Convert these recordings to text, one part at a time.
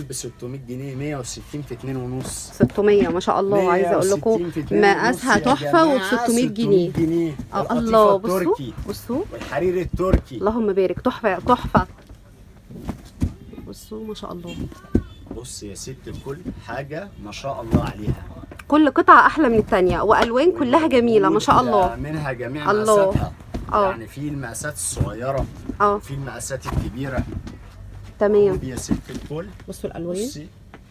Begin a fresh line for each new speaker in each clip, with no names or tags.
الطول ب 600 جنيه 160 في 2 ونص
600 ما شاء الله عايزه اقول
160
لكم
في 2
مقاسها
ونص يا
تحفه
جماعة،
وب 600 جنيه
600 جنيه
اه
القطيفة
الله بصوا
التركي
بصوا
والحرير التركي
اللهم بارك تحفه تحفه بصوا ما شاء الله
بص يا ست الكل حاجه ما شاء الله عليها
كل قطعه احلى من الثانيه والوان كلها جميله ما شاء الله
منها جميع
الله.
مقاساتها
اه.
يعني في المقاسات الصغيره
اه
وفي المقاسات الكبيره
تمام
ودي يا ست الكل
بصوا الالوان
بصي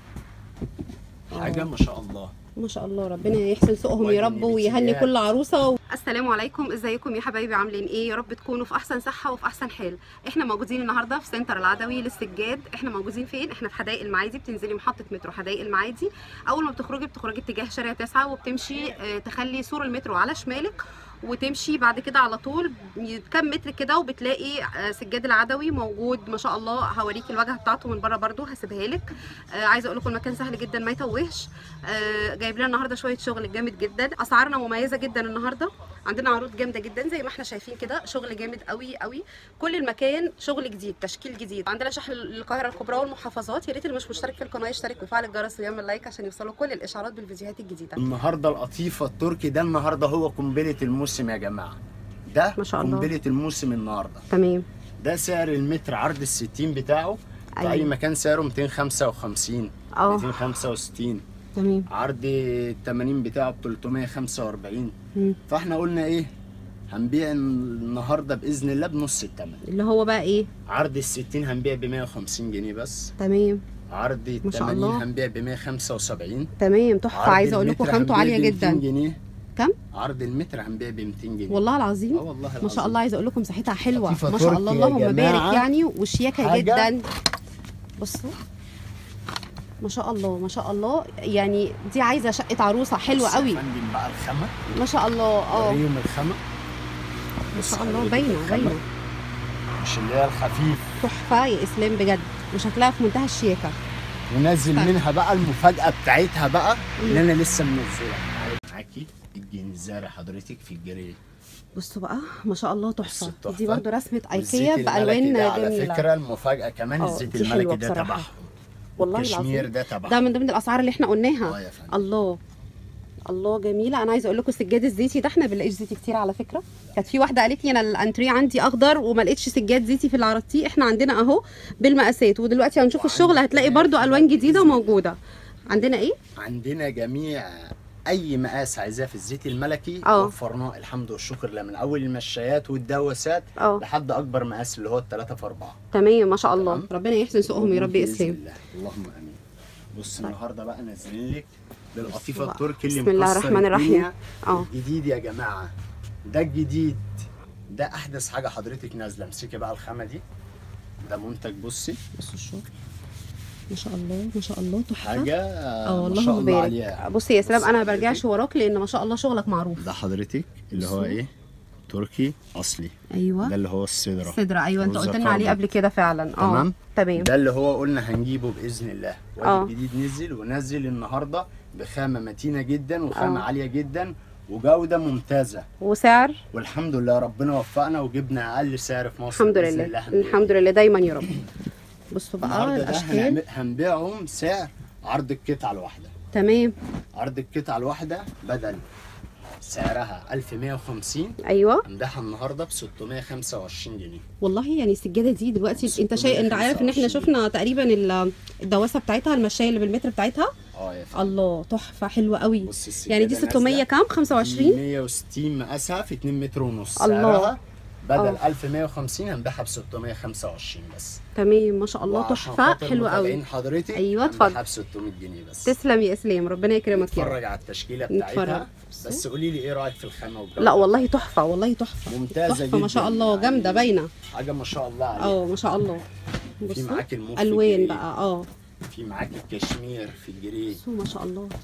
حاجه ما شاء الله
ما شاء الله ربنا يحسن سوقهم يا رب
وادي
ويهني
نبيتيات.
كل عروسه السلام عليكم ازيكم يا حبايبي عاملين ايه يا رب تكونوا في احسن صحه وفي احسن حال احنا موجودين النهارده في سنتر العدوي للسجاد احنا موجودين فين احنا في حدائق المعادي بتنزلي محطه مترو حدائق المعادي اول ما بتخرجي بتخرجي اتجاه شارع تسعة وبتمشي آه، تخلي سور المترو على شمالك وتمشي بعد كده على طول كام متر كده وبتلاقي آه، سجاد العدوي موجود ما شاء الله هوريكي الواجهه بتاعته من بره برده هسيبها لك آه، عايزه اقول لكم المكان سهل جدا ما يتوهش آه، جايب لنا النهارده شويه شغل جامد جدا اسعارنا مميزه جدا النهارده عندنا عروض جامده جدا زي ما احنا شايفين كده شغل جامد قوي قوي كل المكان شغل جديد تشكيل جديد عندنا شحن للقاهره الكبرى والمحافظات يا ريت اللي مش مشترك في القناه يشترك ويفعل الجرس ويعمل لايك عشان يوصلوا كل الاشعارات بالفيديوهات الجديده
النهارده القطيفه التركي ده النهارده هو قنبله الموسم يا جماعه ده
ما شاء الله.
قنبله الموسم النهارده
تمام
ده سعر المتر عرض ال 60 بتاعه في
أيوة.
اي مكان سعره 255
اه
265
تمام
عرض ال 80 بتاعه ب 345
مم.
فاحنا قلنا ايه هنبيع النهارده باذن الله بنص الثمن
اللي هو بقى ايه
عرض ال 60 هنبيع ب 150 جنيه بس
تمام
عرض ال
ما شاء
80
الله.
هنبيع ب 175
تمام تحفه
عرض
عايزه اقول لكم
المتر
خامته
هنبيع
عاليه
ب 200
جدا
جنيه
كم
عرض المتر هنبيع ب 200 جنيه
والله العظيم
اه والله
ما شاء
العظيم.
الله عايزه اقول لكم مساحتها حلوه
لطيفة
ما شاء الله
تركي يا
اللهم بارك
جماعة.
يعني وشياكه
حاجة-
جدا بصوا ما شاء الله ما شاء الله يعني دي عايزه شقه عروسه حلوه
بص يا
قوي
فندم بقى الخامه
ما شاء الله اه
وريهم الخامه
ما شاء الله
حضرتك
باينه
الخامة.
باينه
مش اللي هي الخفيف
تحفه يا اسلام بجد وشكلها في منتهى الشياكه
ونزل
طيب.
منها بقى المفاجاه بتاعتها بقى
مم.
اللي انا لسه منزلها معاكي الجنزارة حضرتك في الجري
بصوا بقى ما شاء الله
بص
تحفه
التحفة.
دي برضو رسمه
والزيت
ايكيا
الملكي
بالوان
ده على
جميله
فكره المفاجاه كمان
اه،
الزيت
دي حلوة
الملكي ده
بصراحة.
تبعهم
والله
الكشمير
العظيم
ده تبعهم
ده من ضمن الاسعار اللي احنا
اه
قلناها
يا فندم
الله الله جميله انا عايزه اقول لكم السجاد الزيتي ده احنا بنلاقيش زيتي كتير على فكره كانت في واحده قالت لي انا الانتريه عندي اخضر وما لقيتش سجاد زيتي في العرضتي احنا عندنا اهو بالمقاسات ودلوقتي هنشوف الشغل هتلاقي برضو الوان جديده موجوده عندنا ايه
عندنا جميع اي مقاس عايزاه في الزيت الملكي
اه.
وفرناه الحمد والشكر لله من اول المشايات والدواسات
اه
لحد اكبر مقاس اللي هو الثلاثة في 4
تمام ما شاء الله
تمام.
ربنا يحسن سوقهم يا رب
بإذن
اسلام
الله. اللهم امين بص
طيب.
النهارده بقى نازلين لك
بصوا
بالقطيفه
بقى.
التركي اللي
بسم الله
مكسر
الرحمن الرحيم.
الدنيا.
اه
الجديد يا جماعه ده الجديد ده احدث حاجه حضرتك نازله امسكي بقى الخامه دي ده منتج بصي
بصوا الشغل ما شاء الله ما شاء الله تحفه
حاجه
اه
ما شاء
اللهم
الله
بارك
عليها
بصي يا سلام
بص
انا ما
حضرتك.
برجعش وراك لان ما شاء الله شغلك معروف
ده حضرتك اللي هو
بصوا.
ايه تركي اصلي
ايوه
ده اللي هو الصدره
صدر ايوه انت
رز
قلت لنا عليه
كربط.
قبل كده فعلا اه
تمام.
تمام
ده اللي هو قلنا هنجيبه باذن الله
اه.
وادي الجديد نزل ونزل النهارده بخامه متينه جدا وخامه
اه.
عاليه جدا وجوده ممتازه
وسعر
والحمد لله ربنا وفقنا وجبنا اقل سعر في مصر
الحمد
بإذن
لله
الله هنبيع.
الحمد لله دايما يا رب بصوا بقى
النهارده ده
الاشكال
هنعمل- هنبيعهم سعر عرض القطعه الواحده
تمام
عرض القطعه الواحده بدل سعرها 1150
ايوه
هنبيعها النهارده ب 625 جنيه
والله يعني السجاده دي دلوقتي انت شايف انت عارف ان احنا
625.
شفنا تقريبا ال- الدواسه بتاعتها المشايه اللي بالمتر بتاعتها
اه يا فندم
الله تحفه حلوه قوي
بص السجادة
يعني دي 600
نازلة.
كام 25
160 مقاسها في 2 متر ونص
الله.
سعرها بدل
اه.
1150 هنبيعها ب 625 بس
تمام ما شاء الله
وعشان
تحفه
خاطر
حلوه قوي
متابعين حضرتك
أيوة،
هنبيعها
اتفضل.
ب 600 جنيه بس
تسلم يا اسلام ربنا يكرمك يا رب
نتفرج على التشكيله
نتفرج.
بتاعتها
بصوا.
بس قولي لي ايه رايك في الخامه والجوده
لا والله تحفه والله تحفه
ممتازه
تحفه
جدا
ما شاء الله
يعني
جامده باينه
حاجه ما شاء الله عليها
اه ما شاء الله
في
بصوا
معاك الموف
الوان
الجري،
بقى اه
في معاك الكشمير في الجري
بصوا ما شاء الله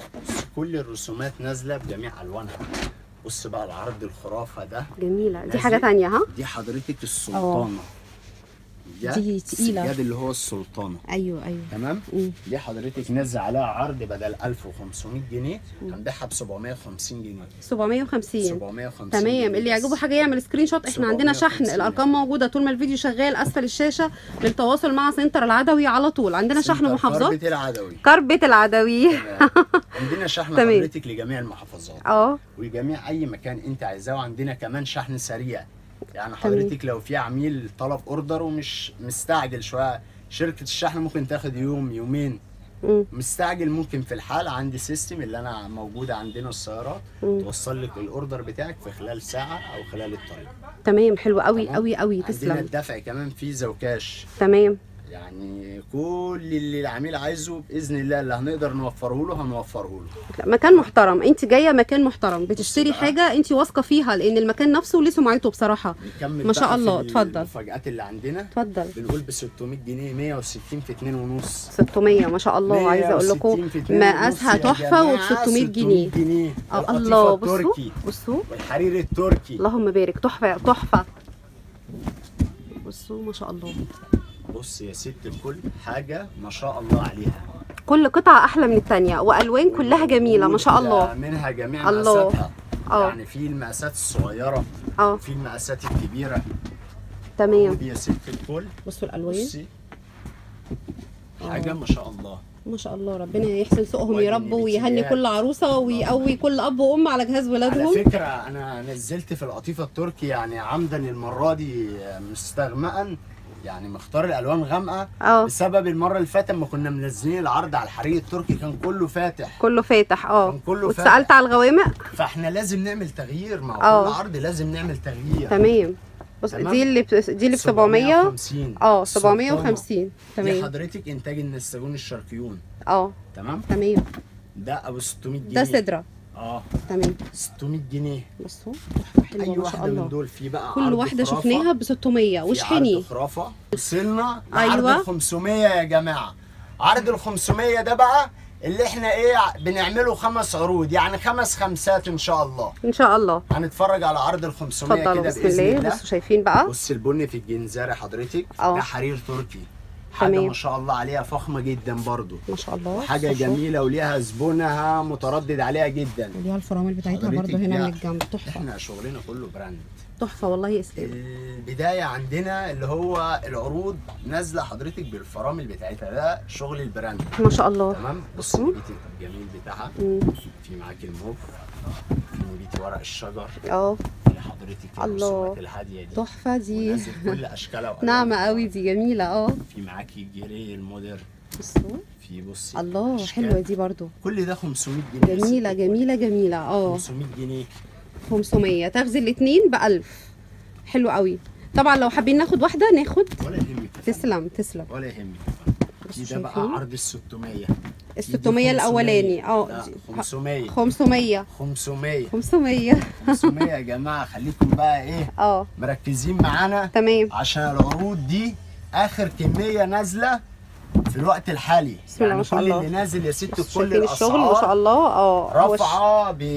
كل الرسومات نازله بجميع الوانها بص بقى العرض الخرافه ده
جميله دي
نازل.
حاجه تانية ها
دي حضرتك السلطانه ده
دي تقيلة.
السجاد اللي هو السلطانه
ايوه ايوه
تمام
مم.
دي حضرتك نزل عليها عرض بدل 1500 جنيه هنبيعها ب 750 جنيه
750
750
تمام
جنيه
اللي
بس.
يعجبه حاجه يعمل سكرين شوت احنا عندنا شحن
750.
الارقام موجوده طول ما الفيديو شغال اسفل الشاشه للتواصل مع سنتر العدوي على طول عندنا شحن
سنتر
محافظات
كربة العدوي
كربة العدوي
تمام. عندنا شحن
تمام.
حضرتك لجميع المحافظات
اه
ولجميع اي مكان انت عايزاه وعندنا كمان شحن سريع يعني حضرتك لو في عميل طلب اوردر ومش مستعجل شويه شركه الشحن ممكن تاخد يوم يومين
مم.
مستعجل ممكن في الحال عندي سيستم اللي انا موجوده عندنا السيارات
مم.
توصل لك الاوردر بتاعك في خلال ساعه او خلال الطريق
تمام حلو قوي
تمام؟
قوي قوي
عندنا
تسلم
الدفع كمان فيزا وكاش
تمام
يعني كل اللي العميل عايزه باذن الله اللي هنقدر نوفره له هنوفره له
لا، مكان محترم انت جايه مكان محترم بتشتري
بقى.
حاجه انت واثقه فيها لان المكان نفسه ليه سمعته بصراحه
نكمل
ما شاء
بقى في
الله، اتفضل.
المفاجآت اللي عندنا
اتفضل
بنقول ب 600 جنيه 160 في 2 ونص
600 ما شاء الله عايزه اقول لكم
160 في 2 ونص
مقاسها
يا
تحفه وب
جماعة،
600 جنيه
جنيه
اه
القطيفة
الله بصوا
التركي
بصوا
والحرير التركي
اللهم بارك تحفه تحفه بصوا ما شاء الله
بص يا ست الكل حاجه ما شاء الله عليها
كل قطعه احلى من الثانيه والوان كلها جميله ما شاء الله
منها جميع
الله.
مقاساتها
اه.
يعني في المقاسات الصغيره
اه
وفي المقاسات الكبيره
تمام
ودي يا ست الكل
بصوا الالوان
بصي حاجه ما شاء الله
ما شاء الله ربنا يحسن سوقهم
وادي
يا رب
النبي
ويهني
تيجي.
كل عروسه ويقوي كل اب وام على جهاز
على
ولادهم
فكره انا نزلت في القطيفه التركي يعني عمدا المره دي مستغمقا يعني مختار الالوان غامقه
اه
بسبب المره اللي فاتت لما كنا منزلين العرض على الحرير التركي كان كله فاتح
كله فاتح اه
كان كله
واتسالت
فاتح.
على الغوامق
فاحنا لازم نعمل تغيير مع
اه.
كل عرض لازم نعمل تغيير
تمام بص
تمام.
دي اللي ب... دي اللي ب 700
750
اه
سلطانة.
750
دي
تمام
حضرتك انتاج النساجون الشرقيون
اه
تمام
تمام
ده ابو 600 جنيه
ده صدره
اه
تمام
600 جنيه
بصوا تحفه حلوه
اي
ما شاء
واحده من
الله
دول في بقى
كل
عرض
واحده
خرافة.
شفناها ب 600
في
واشحني
عرض خرافه وصلنا لعرض
أيوة.
ال 500 يا جماعه عرض ال 500 ده بقى اللي احنا ايه بنعمله خمس عروض يعني خمس خمسات ان شاء الله
ان شاء الله
هنتفرج على عرض ال 500
اتفضلوا
كده
بسم
باذن
الله
الله
بصوا شايفين بقى
بص البني في الجنزاري حضرتك
اه.
ده حرير تركي حاجه
تمام.
ما شاء الله عليها فخمه جدا برضو
ما شاء الله
حاجه
بصوا.
جميله وليها زبونها متردد عليها جدا
وليها الفرامل بتاعتها
حضرتك
برضه هنا
لا.
من الجنب تحفه
احنا شغلنا كله براند
تحفه والله يسلم
البدايه عندنا اللي هو العروض نازله حضرتك بالفرامل بتاعتها ده شغل البراند
ما شاء الله
تمام بص
بصوا.
النبيتي الجميل بتاعها
مم.
في معاك الموف في نبيتي ورق الشجر
اه
في حضرتك
الله.
الرسومات الهاديه دي
تحفه دي
ونازل كل اشكالها وألوانها.
ناعمه قوي دي جميله اه
في معاكي الجري المودر
بصوا
في بصي
الله
أشكال.
حلوه دي برضو
كل ده 500 جنيه يا
جميله
ست.
جميله جميله اه
500 جنيه
500 تاخذي الاثنين ب 1000 حلو قوي طبعا لو حابين ناخد واحده ناخد
ولا يهمك يا فندم.
تسلم تسلم
ولا يهمك
بصوا
دي ده بقى
شايفين؟
عرض ال 600
ال 600 الاولاني اه
لا
دي-
500
500
500
500
500 يا جماعه خليكم بقى ايه
اه
مركزين معانا
تمام
عشان العروض دي اخر كميه نازله في الوقت الحالي
بسم الله ما شاء
كل
الله.
اللي نازل يا ست
بصوا
كل
شايفين الشغل ما شاء
الاسعار
الله اه هو الش-
رافعه ب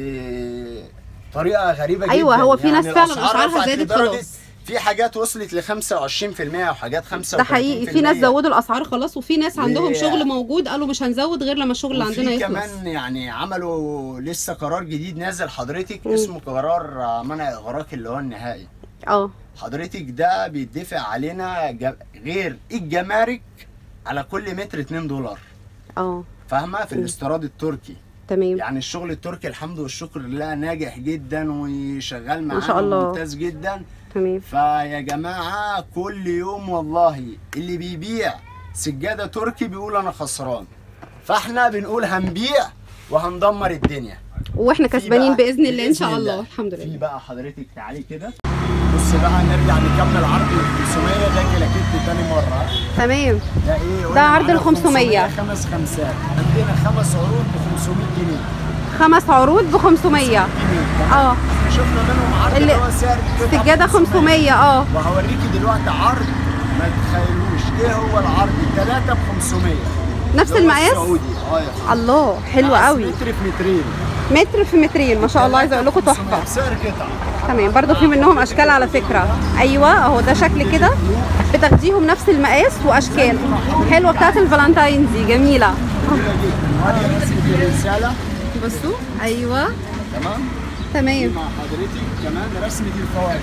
طريقه غريبه
أيوة،
جدا
هو في ناس فعلا
الأسعار
أسعارها
رفعت
زادت
لدرجة
خلاص.
في حاجات وصلت ل 25% وحاجات 35%
ده حقيقي في ناس زودوا الاسعار خلاص وفي ناس عندهم
و-
شغل موجود قالوا مش هنزود غير لما الشغل اللي عندنا
وفي
يخلص
كمان يعني عملوا لسه قرار جديد نازل حضرتك
مم.
اسمه قرار آه، منع اغراق اللي هو النهائي
اه
حضرتك ده بيدفع علينا ج- غير الجمارك على كل متر 2 دولار
اه
فاهمه في
مم.
الاستيراد التركي
تمام
يعني الشغل التركي الحمد والشكر لله ناجح جدا وشغال
ما
معانا
شاء الله.
ممتاز جدا
تمام
فيا جماعه كل يوم والله اللي بيبيع سجاده تركي بيقول انا خسران فاحنا بنقول هنبيع وهندمر الدنيا
واحنا
في
كسبانين
بقى-
باذن الله ان شاء
بإذن
الله الحمد
في
لله
بقى حضرتك تعالي كده بص بقى نرجع نكمل عرض ال 500 ده كلاكيت تاني مره
تمام
ده ايه قلنا
ده عرض
معانا
ال 500.
خمس خمسات عندنا خمس عروض ب 500 جنيه
خمس عروض ب 500
جنيه
اه
احنا شفنا منهم عرض
اللي-
اللي هو سعر القطعة
سجاده 500 اه
وهوريكي دلوقتي عرض ما تتخيلوش ايه هو العرض الثلاثه ب 500
نفس
اللي هو
المقاس
السعودي اه يا فندم.
الله حلو
مقاس
قوي
متر في مترين
متر في مترين ما شاء الله عايزه اقول لكم
التلاتة ب 500
تحفه
بسعر قطعه
تمام برضو في منهم اشكال على فكره ايوه اهو ده شكل كده بتاخديهم نفس المقاس واشكال حلوه بتاعت الفالنتاين دي جميله
جميله جدا هذه رسمه الرساله
بصوا ايوه
تمام
تمام
مع حضرتك كمان رسمه الفواكه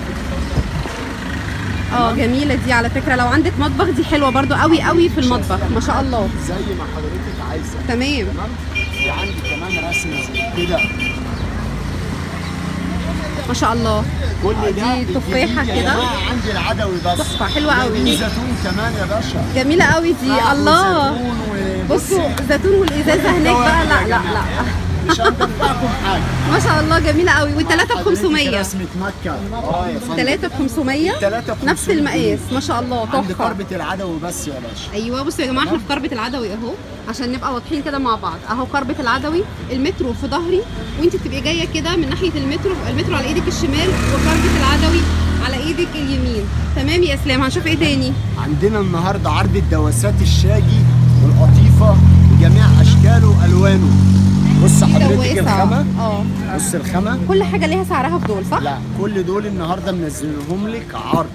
اه جميله دي على فكره لو عندك مطبخ دي حلوه برضو قوي قوي في المطبخ ما شاء الله
زي ما حضرتك عايزه
تمام
تمام في عندي كمان رسمه زي كده
ما شاء الله
كل ده
دي تفاحة
بالجديد يا
كده.
جماعة عندي العدوي بس
تحفة، حلوة قوي.
جايبين زيتون كمان يا باشا
جميله قوي دي
لا،
الله
وزيتون وبصي،
بصوا الزيتون والازازه هناك بقى لا لا لا
مش هندفعكم حاجه
ما شاء الله جميله قوي والثلاثه ب
حضرتك
500
رسمه مكه اه يا فندم
ثلاثه ب 500
التلاتة ب
نفس
500
المقاس ما شاء الله
عند
تحفه
قربة العدوي بس يا باشا
ايوه بصوا يا جماعه احنا في قربة العدوي اهو عشان نبقى واضحين كده مع بعض اهو قربة العدوي المترو في ظهري وانت بتبقي جايه كده من ناحيه المترو يبقى المترو على ايدك الشمال وقربة العدوي على ايدك اليمين تمام يا اسلام هنشوف ايه تاني
عندنا النهارده عرض الدواسات الشاجي والقطيفه بجميع اشكاله والوانه بص حضرتك
دواسة.
الخامه
اه
بص الخامه
كل حاجه ليها سعرها في دول صح
لا كل دول النهارده منزلهم لك عرض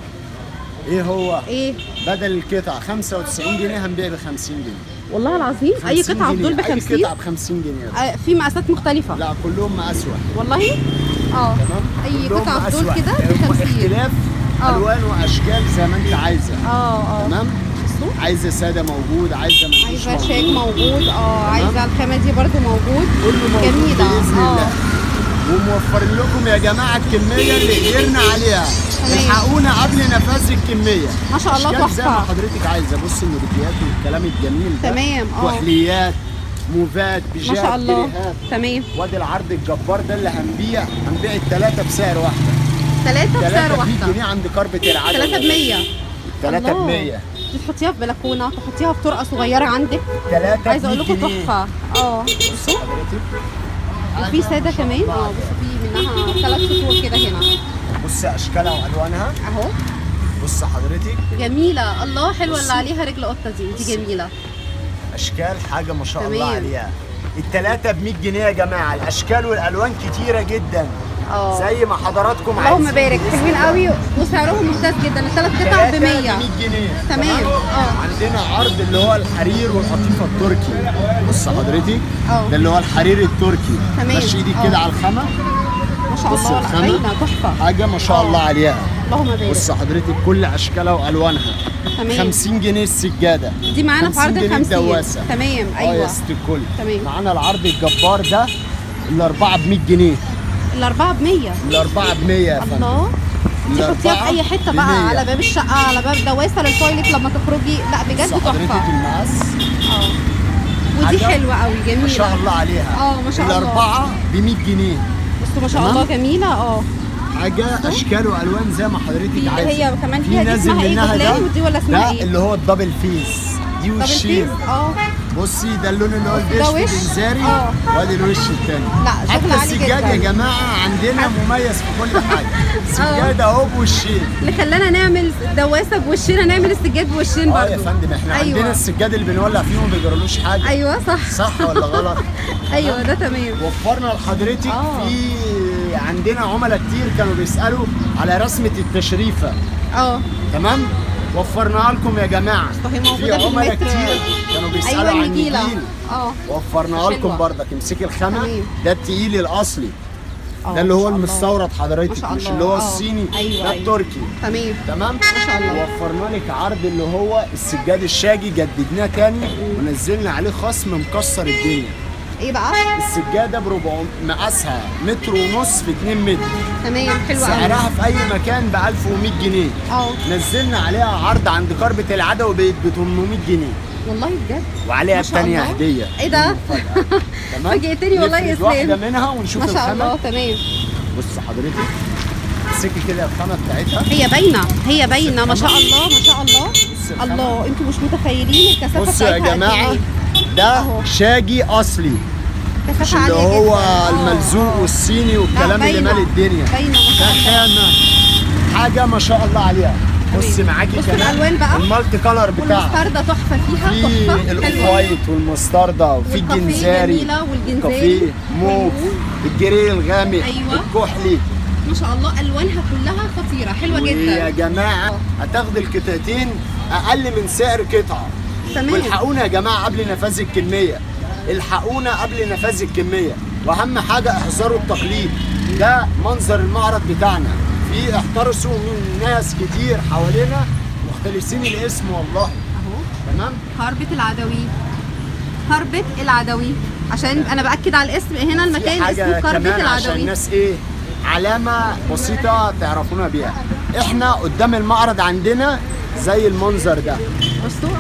ايه هو
ايه
بدل القطعه 95 جنيه هنبيع ب 50 جنيه
والله العظيم اي
50
قطعه في دول ب
جنيه.
50
اي قطعه ب 50 جنيه
آه، في مقاسات مختلفه
لا كلهم مقاس واحد
والله اه
تمام
اي
كلهم
قطعه في
مقاس
دول
واحد.
كده ب
هم
50
اختلاف
آه.
الوان واشكال زي ما انت عايزه
اه اه
تمام
بصوا
عايزه ساده موجود عايزه منقوش
عايزه شاك
موجود
موجود اه عايزه الخامه دي برضو موجود
كله موجود
جميله
باذن
اه
الله وموفرين لكم يا جماعه الكميه اللي قدرنا عليها
تمام.
الحقونا قبل نفاذ الكميه
ما شاء الله
أشكال زي ما
تحفه
حضرتك عايزه بص الموديلات والكلام الجميل ده
تمام اه
كحليات موفات
ما
بيجات
شاء الله
جريهات.
تمام
وادي العرض الجبار ده اللي هنبيع هنبيع الثلاثه بسعر واحده
ثلاثة بسعر
ثلاثه ب 100
واحدة
جنيه عند كربة العدد
ثلاثة ب 100
ثلاثه ب
الله.
100
دي تحطيها في بلكونة تحطيها في طرقة صغيرة عندك
ثلاثه
عايزة اقول لكم تحفة اه
بص حضرتك
وفي سادة كمان اه بصوا في منها ثلاث سطور كده هنا
بص اشكالها والوانها
اهو
بص حضرتك
جميلة الله حلوة اللي
بصي.
عليها رجل قطة دي دي جميلة
اشكال حاجه ما شاء الله
تمام.
عليها الثلاثه ب 100 جنيه يا جماعه الاشكال والالوان كتيره جدا
اه
زي ما حضراتكم
اللهم
عايزين
بارك حلوين قوي وسعرهم ممتاز جدا الثلاث قطع ب
ثلاثة
100
100 جنيه
تمام اه
عندنا عرض اللي هو الحرير والقطيفه التركي بص حضرتك
اه
ده اللي هو الحرير التركي
تمام.
مشي ايدك
اه.
كده على الخامه
ما شاء
بص
الله لا
الخامة.
باينة تحفة
حاجه ما شاء
اه.
الله عليها
اللهم بارك
بص حضرتك كل اشكالها والوانها
تمام
50 جنيه السجاده
دي معانا في
50
عرض ال
جنيه
50
الدواسة.
تمام
اه يا
ايوه
ست الكل
تمام.
معانا العرض الجبار ده الاربعه ب 100 جنيه
الأربعة ب 100
الاربعه ب 100 يا فندم
الله دي حطيها في
الأربعة
أي حتة
ب
بقى
100.
على باب الشقة على باب دواسة للتويليت لما تخرجي لا بجد
بص حضرتك
تحفة
المقاس
اه ودي
حاجة
حلوة قوي جميلة
ما شاء الله عليها
اه ما شاء الله
الاربعه ب 100 جنيه
بصوا ما شاء
تمام.
الله جميلة اه
حاجه اشكال والوان زي ما
في
حضرتك
اللي
عايزه
هي كمان
في
فيها دي
نازل
اسمها ايه
منها
جبلان
ده
ودي ولا اسمها
ده
ايه؟
اللي هو الدبل فيس دي
دبل
وشين
فيس اه
بصي ده اللون اللي هو
ده
الدش
وش؟
الانذاري
اه.
وادي الوش التاني
لا، شغل
حتى
عالي
السجاد
جدا.
يا جماعه عندنا مميز في كل حاجه السجاد اهو بوشين
اللي خلانا نعمل دواسة بوشنا نعمل السجاد بوشين
اه
برضه
يا فندم احنا
أيوة.
عندنا السجاد اللي بنولع فيه ما بيجرالوش حاجه
ايوه صح
صح ولا غلط
ايوه ده تمام
وفرنا لحضرتك
اه.
في عندنا عملاء كتير كانوا بيسالوا على رسمه التشريفه
اه
تمام وفرناها لكم يا جماعه
فهي موجودة
في
في
عملاء
المتر.
كتير كانوا بيسالوا
ايوه
عن
النجيلة
النجيل
اه
وفرناها
حلوة.
لكم برضك امسكي الخامه
تمام.
ده التقيل الاصلي
اه،
ده اللي
ما
هو
شاء الله.
المستورد
ما
حضرتك
شاء
مش
الله.
اللي هو
اه.
الصيني
أيوة،
ده
أيوة.
التركي
تمام
تمام
ما شاء الله.
وفرنا لك عرض اللي هو السجاد الشاجي جددناه تاني ونزلنا عليه خصم مكسر الدنيا
ايه بقى؟
السجاده ب 400 مقاسها متر ونص في 2 متر
تمام حلوة قوي
سعرها في اي مكان ب 1100 جنيه
اه
نزلنا عليها عرض عند كربة العدوي بقت ب 800 جنيه
والله بجد
وعليها
ما شاء
الثانيه
الله.
هديه
ايه ده؟
مفاجأة. تمام
فاجئتني والله يا
نفرد واحده
اسلام
منها ونشوف
ما شاء
الخامه
الله تمام
بص حضرتك امسكي كده الخامه بتاعتها
هي باينه هي باينه ما شاء الله ما شاء الله
بص الخامة.
الله انتوا مش متخيلين الكثافه
بصوا يا
بتاعتها قد
جماعه
ايه
ده
أهو.
شاجي اصلي مش
كثافه
اللي
عاليه
هو
جدا آه،
الملزوق
آه.
والصيني
لا،
والكلام اللي
باينة.
مال الدنيا
باينه ما
ده
شاء الله
خامه حاجه ما شاء الله عليها بصي معاكي
بص
كمان
الألوان بقى.
المالتي كلر بتاعها
والمستردة تحفه فيها
في
تحفه
الاوف
حلوه
وايت والمستردة وفي
والكافيه
الجنزاري
جميلة والجنزاري.
كافيه موف الجري الغامق
أيوة.
الكحلي
ما شاء الله الوانها كلها خطيره حلوه
ويا
جدا
جماعه هتاخد القطعتين اقل من سعر قطعه
تمام
والحقونا يا جماعه قبل نفاذ الكميه الحقونا قبل نفاذ الكميه واهم حاجه احذروا التقليد ده منظر المعرض بتاعنا في احترسوا من ناس كتير حوالينا مختلسين الاسم والله
اهو
تمام
خربة العدوي خربة العدوي عشان انا باكد على الاسم هنا
في
المكان
حاجه
اسمه خربة
كمان عشان
العدوي
الناس ايه علامه بسيطه تعرفونا بيها احنا قدام المعرض عندنا زي المنظر ده
بصوا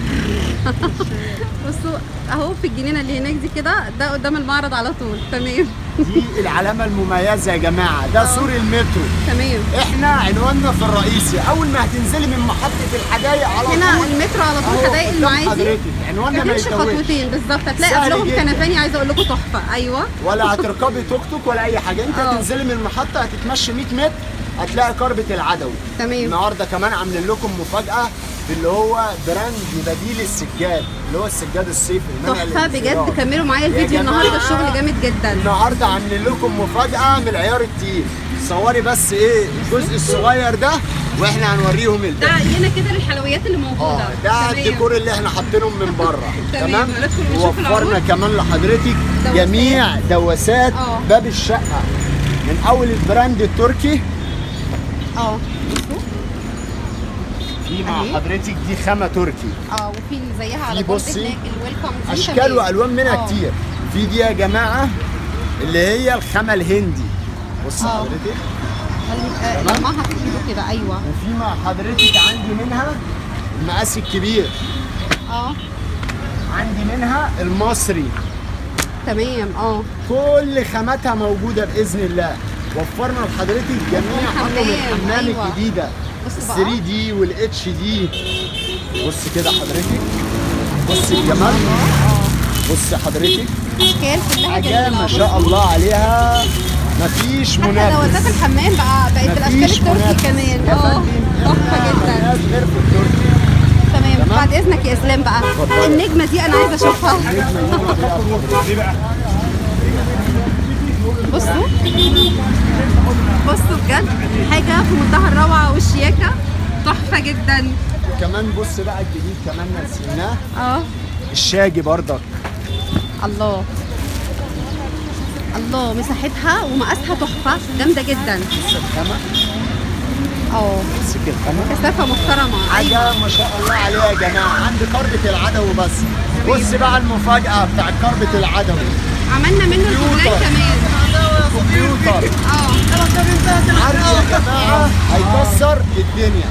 بصوا اهو في الجنينه اللي هناك دي كده ده قدام المعرض على طول تمام
دي العلامه المميزه يا جماعه ده سور المترو
تمام
احنا عنواننا في الرئيسي اول ما هتنزلي من محطه الحدايق على
هنا
طول
المترو على طول
أهو
حدائق
قدام
المعادي
حضرتك عنواننا ما
كملش
يتوهش
خطوتين بالظبط هتلاقي
سهل
قبلهم
جدا.
كنفاني عايزه اقول لكم تحفه ايوه
ولا هتركبي توك توك ولا اي حاجه انت
اه.
هتنزلي من المحطه هتتمشي 100 متر هتلاقي كربة العدوي
تمام
النهارده كمان عاملين لكم مفاجاه اللي هو براند بديل السجاد اللي هو السجاد الصيفي المنع
تحفه
للانفجار.
بجد كملوا معايا
يا
الفيديو
جماعة.
النهارده الشغل جامد جدا
النهارده عاملين لكم مفاجاه من العيار التقيل صوري بس ايه الجزء الصغير ده واحنا هنوريهم
ده
الباقي
هنا كده للحلويات اللي موجوده
اه ده
تمام.
الديكور اللي احنا حاطينهم من بره
تمام.
تمام
ندخل ونشوف
وفرنا
العروض.
كمان لحضرتك
دواسات.
جميع دواسات
اه.
باب الشقه من اول البراند التركي
اه بصوا
في مع
أهي.
حضرتك دي خامه تركي
اه وفي اللي زيها على
في
طول
بصي
هناك الويلكم دي
اشكال
تمام.
والوان منها
اه.
كتير في دي يا جماعه اللي هي الخامه الهندي بص
اه.
حضرتك
ال- آه،
تمام.
لمعها في ايده كده ايوه
وفي مع حضرتك عندي منها المقاس الكبير
اه
عندي منها المصري
تمام اه
كل خاماتها موجوده باذن الله وفرنا لحضرتك جميع
الحمام،
اطقم الحمام
أيوة.
الجديده
بص
ال
بقى
3 دي والاتش دي بص كده حضرتك بص الجمال بص حضرتك
اشكال كلها
حاجه
جميله
ما شاء الله عليها مفيش
حتى دواسات
منافس
الحمام بقى بقت بالاشكال
مفيش
التركي
منافس.
كمان
يا
اه
فندم،
تحفه
إحنا
جدا
ملناش غير في التركي
تمام
تمام.
بعد اذنك يا اسلام بقى
اتفضلي.
النجمه دي انا عايزه اشوفها بصوا بصوا بجد حاجه في منتهى الروعه والشياكه تحفه جدا
كمان بص بقى الجديد كمان نسيناه
اه
الشاجي برضك
الله الله مساحتها ومقاسها تحفه جامده جدا
بص الخامه
اه
امسك الخامه
كثافه محترمه
حاجه ما شاء الله عليها يا جماعه عند كربة العدوي بس بص بقى المفاجاه بتاع كربة العدوي
عملنا منه الجملان كمان
كمبيوتر
اه
عرض يا جماعه هيكسر الدنيا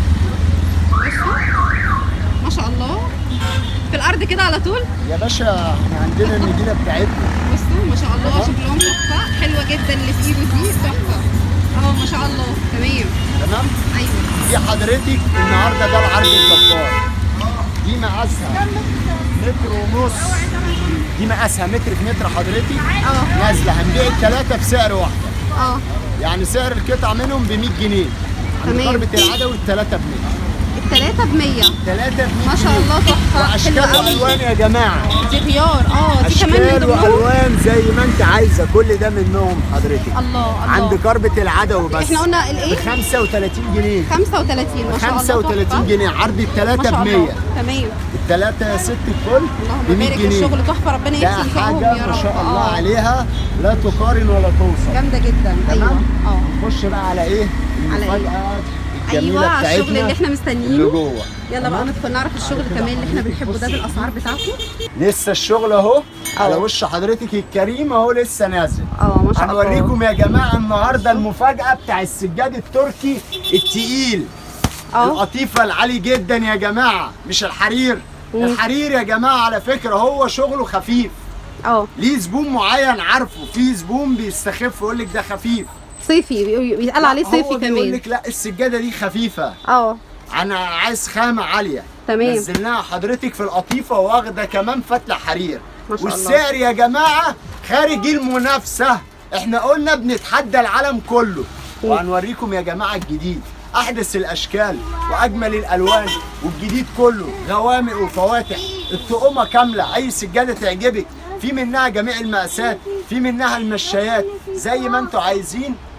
ما شاء الله في الارض كده على طول
يا باشا احنا عندنا المدينه بتاعتنا
بصوا ما شاء الله شكلهم تحفه حلوه جدا اللي في ايده دي تحفه اه ما شاء الله تمام
تمام
ايوه
دي حضرتك النهارده ده العرض الجبار دي مقاسها متر ونص دي مقاسها متر في متر حضرتك
اه
نازله هنبيع الثلاثه بسعر واحد
اه
يعني سعر القطعه منهم ب 100 جنيه عند
تمام.
كربة العدوي الثلاثه ب 100
الثلاثه ب 100
ثلاثه ب 100
ما شاء الله تحفه
واشكال
حلوه قوي
والوان يا جماعه
دي خيار اه دي كمان من
اشكال
ضمنهم
والوان زي ما انت عايزه كل ده منهم حضرتك
الله الله
عند كربة العدوي بس
احنا قلنا
ب
الايه
35 جنيه
35 ما شاء الله
35
تحفة.
جنيه عرض
ما
الثلاثه
شاء
ب
الله
100
تمام
الثلاثه يا ست الكل ب
اللهم
100
بارك
جنيه
الشغل تحفه ربنا
ده
يكفي نفعهم
حاجه
يا
ما
رب
شاء الله
آه.
عليها لا تقارن ولا توصف
جامده جدا ايوه
تمام
اه
نخش بقى على ايه
على إيه؟
المفاجاه الجميله
ايوه على
بتاعتنا
الشغل اللي احنا
اللي
مستنيينه
جوه
يلا بقى
تمام؟
ندخل نعرف الشغل كمان اللي احنا بنحبه ده بالاسعار بتاعته
لسه الشغل اهو على
اه.
وش حضرتك الكريم اهو لسه نازل
اه ما شاء الله
هنوريكم يا جماعه النهارده المفاجاه بتاع السجاد التركي التقيل
اه
القطيفه العالي جدا يا جماعه مش الحرير
مم.
الحرير يا جماعه على فكره هو شغله خفيف
اه
ليه زبون معين عارفه في زبون بيستخف يقول لك ده خفيف
صيفي بي- بيتقال عليه
هو
صيفي
بيقول
كمان
لك لا السجاده دي خفيفه
اه
انا عايز خامه عاليه
تمام
نزلناها حضرتك في القطيفه واخده كمان فتله حرير
ما شاء الله.
والسعر يا جماعه خارج المنافسه احنا قلنا بنتحدى العالم كله وهنوريكم يا جماعه الجديد احدث الاشكال واجمل الالوان والجديد كله غوامق وفواتح الطقومه كامله اي سجاده تعجبك في منها جميع المقاسات في منها المشايات زي ما انتوا عايزين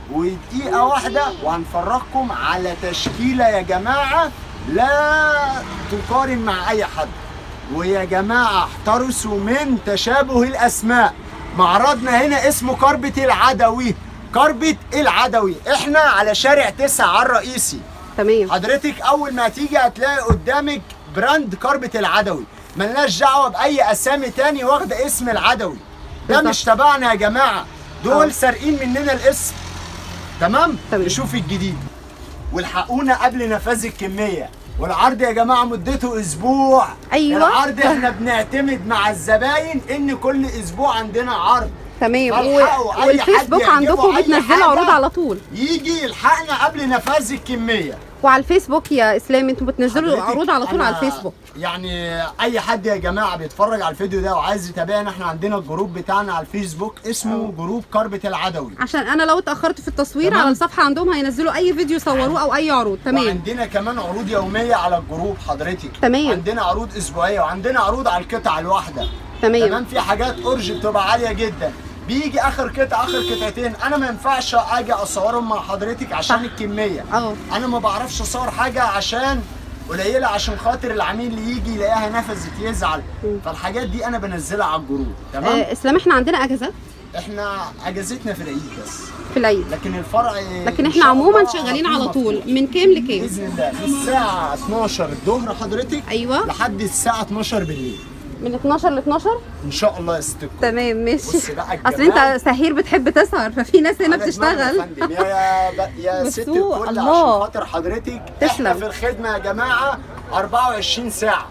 ودقيقة واحدة وهنفرجكم على تشكيلة يا جماعة لا تقارن مع أي حد ويا جماعة احترسوا من تشابه الأسماء معرضنا هنا اسمه كربة العدوي كربة العدوي احنا على شارع تسعة على الرئيسي
تمام
حضرتك اول ما تيجي هتلاقي قدامك براند كربة العدوي ملناش دعوه باي اسامي تاني واخده اسم العدوي ده
بالظبط.
مش تبعنا يا جماعه دول
آه.
سارقين مننا الاسم تمام
تمام.
نشوف الجديد والحقونا قبل نفاذ الكميه والعرض يا جماعه مدته اسبوع
أيوة.
العرض احنا بنعتمد مع الزباين ان كل اسبوع عندنا عرض
تمام
فالحقوا
و...
أي حد
والفيسبوك
يعجبه
عندكم
أي
بتنزلوا
حاجة.
عروض على طول
يجي يلحقنا قبل نفاذ الكميه
وعلى الفيسبوك يا اسلام انتوا بتنزلوا
حضرتك
عروض على طول على
أنا
الفيسبوك
يعني اي حد يا جماعه بيتفرج على الفيديو ده وعايز يتابعنا احنا عندنا الجروب بتاعنا على الفيسبوك اسمه جروب كربة العدوي
عشان انا لو اتاخرت في التصوير
تمام.
على الصفحه عندهم هينزلوا اي فيديو يصوروه او اي عروض تمام
وعندنا كمان عروض يوميه على الجروب حضرتك
تمام.
عندنا عروض اسبوعيه وعندنا عروض على القطعه الواحده
تمام
تمام في حاجات اورج بتبقى عاليه جدا بيجي اخر قطعه اخر قطعتين انا ما ينفعش اجي اصورهم مع حضرتك عشان
صح.
الكميه
اه
انا ما بعرفش اصور حاجه عشان قليله عشان خاطر العميل اللي يجي يلاقيها نفذت يزعل فالحاجات دي انا بنزلها على الجروب تمام
آه، اسلام احنا عندنا اجازات
احنا اجازتنا في العيد بس
في العيد
لكن الفرع
لكن
إن
احنا
شاء
عموما
الله
شغالين
طول
على طول
مفتوح.
من كام لكام
باذن الله من الساعه 12 الظهر حضرتك
ايوه
لحد الساعه 12 بالليل
من 12 ل 12
ان شاء الله يا ست الكل.
تمام ماشي
بص بقى
اصل
الجمال.
انت سهير بتحب تسهر ففي ناس هنا
على دماغنا يا
بتشتغل
فندم. يا ب... يا ست
بسوق،
الكل
الله.
عشان خاطر حضرتك
تسلم.
احنا في الخدمه يا جماعه 24 ساعه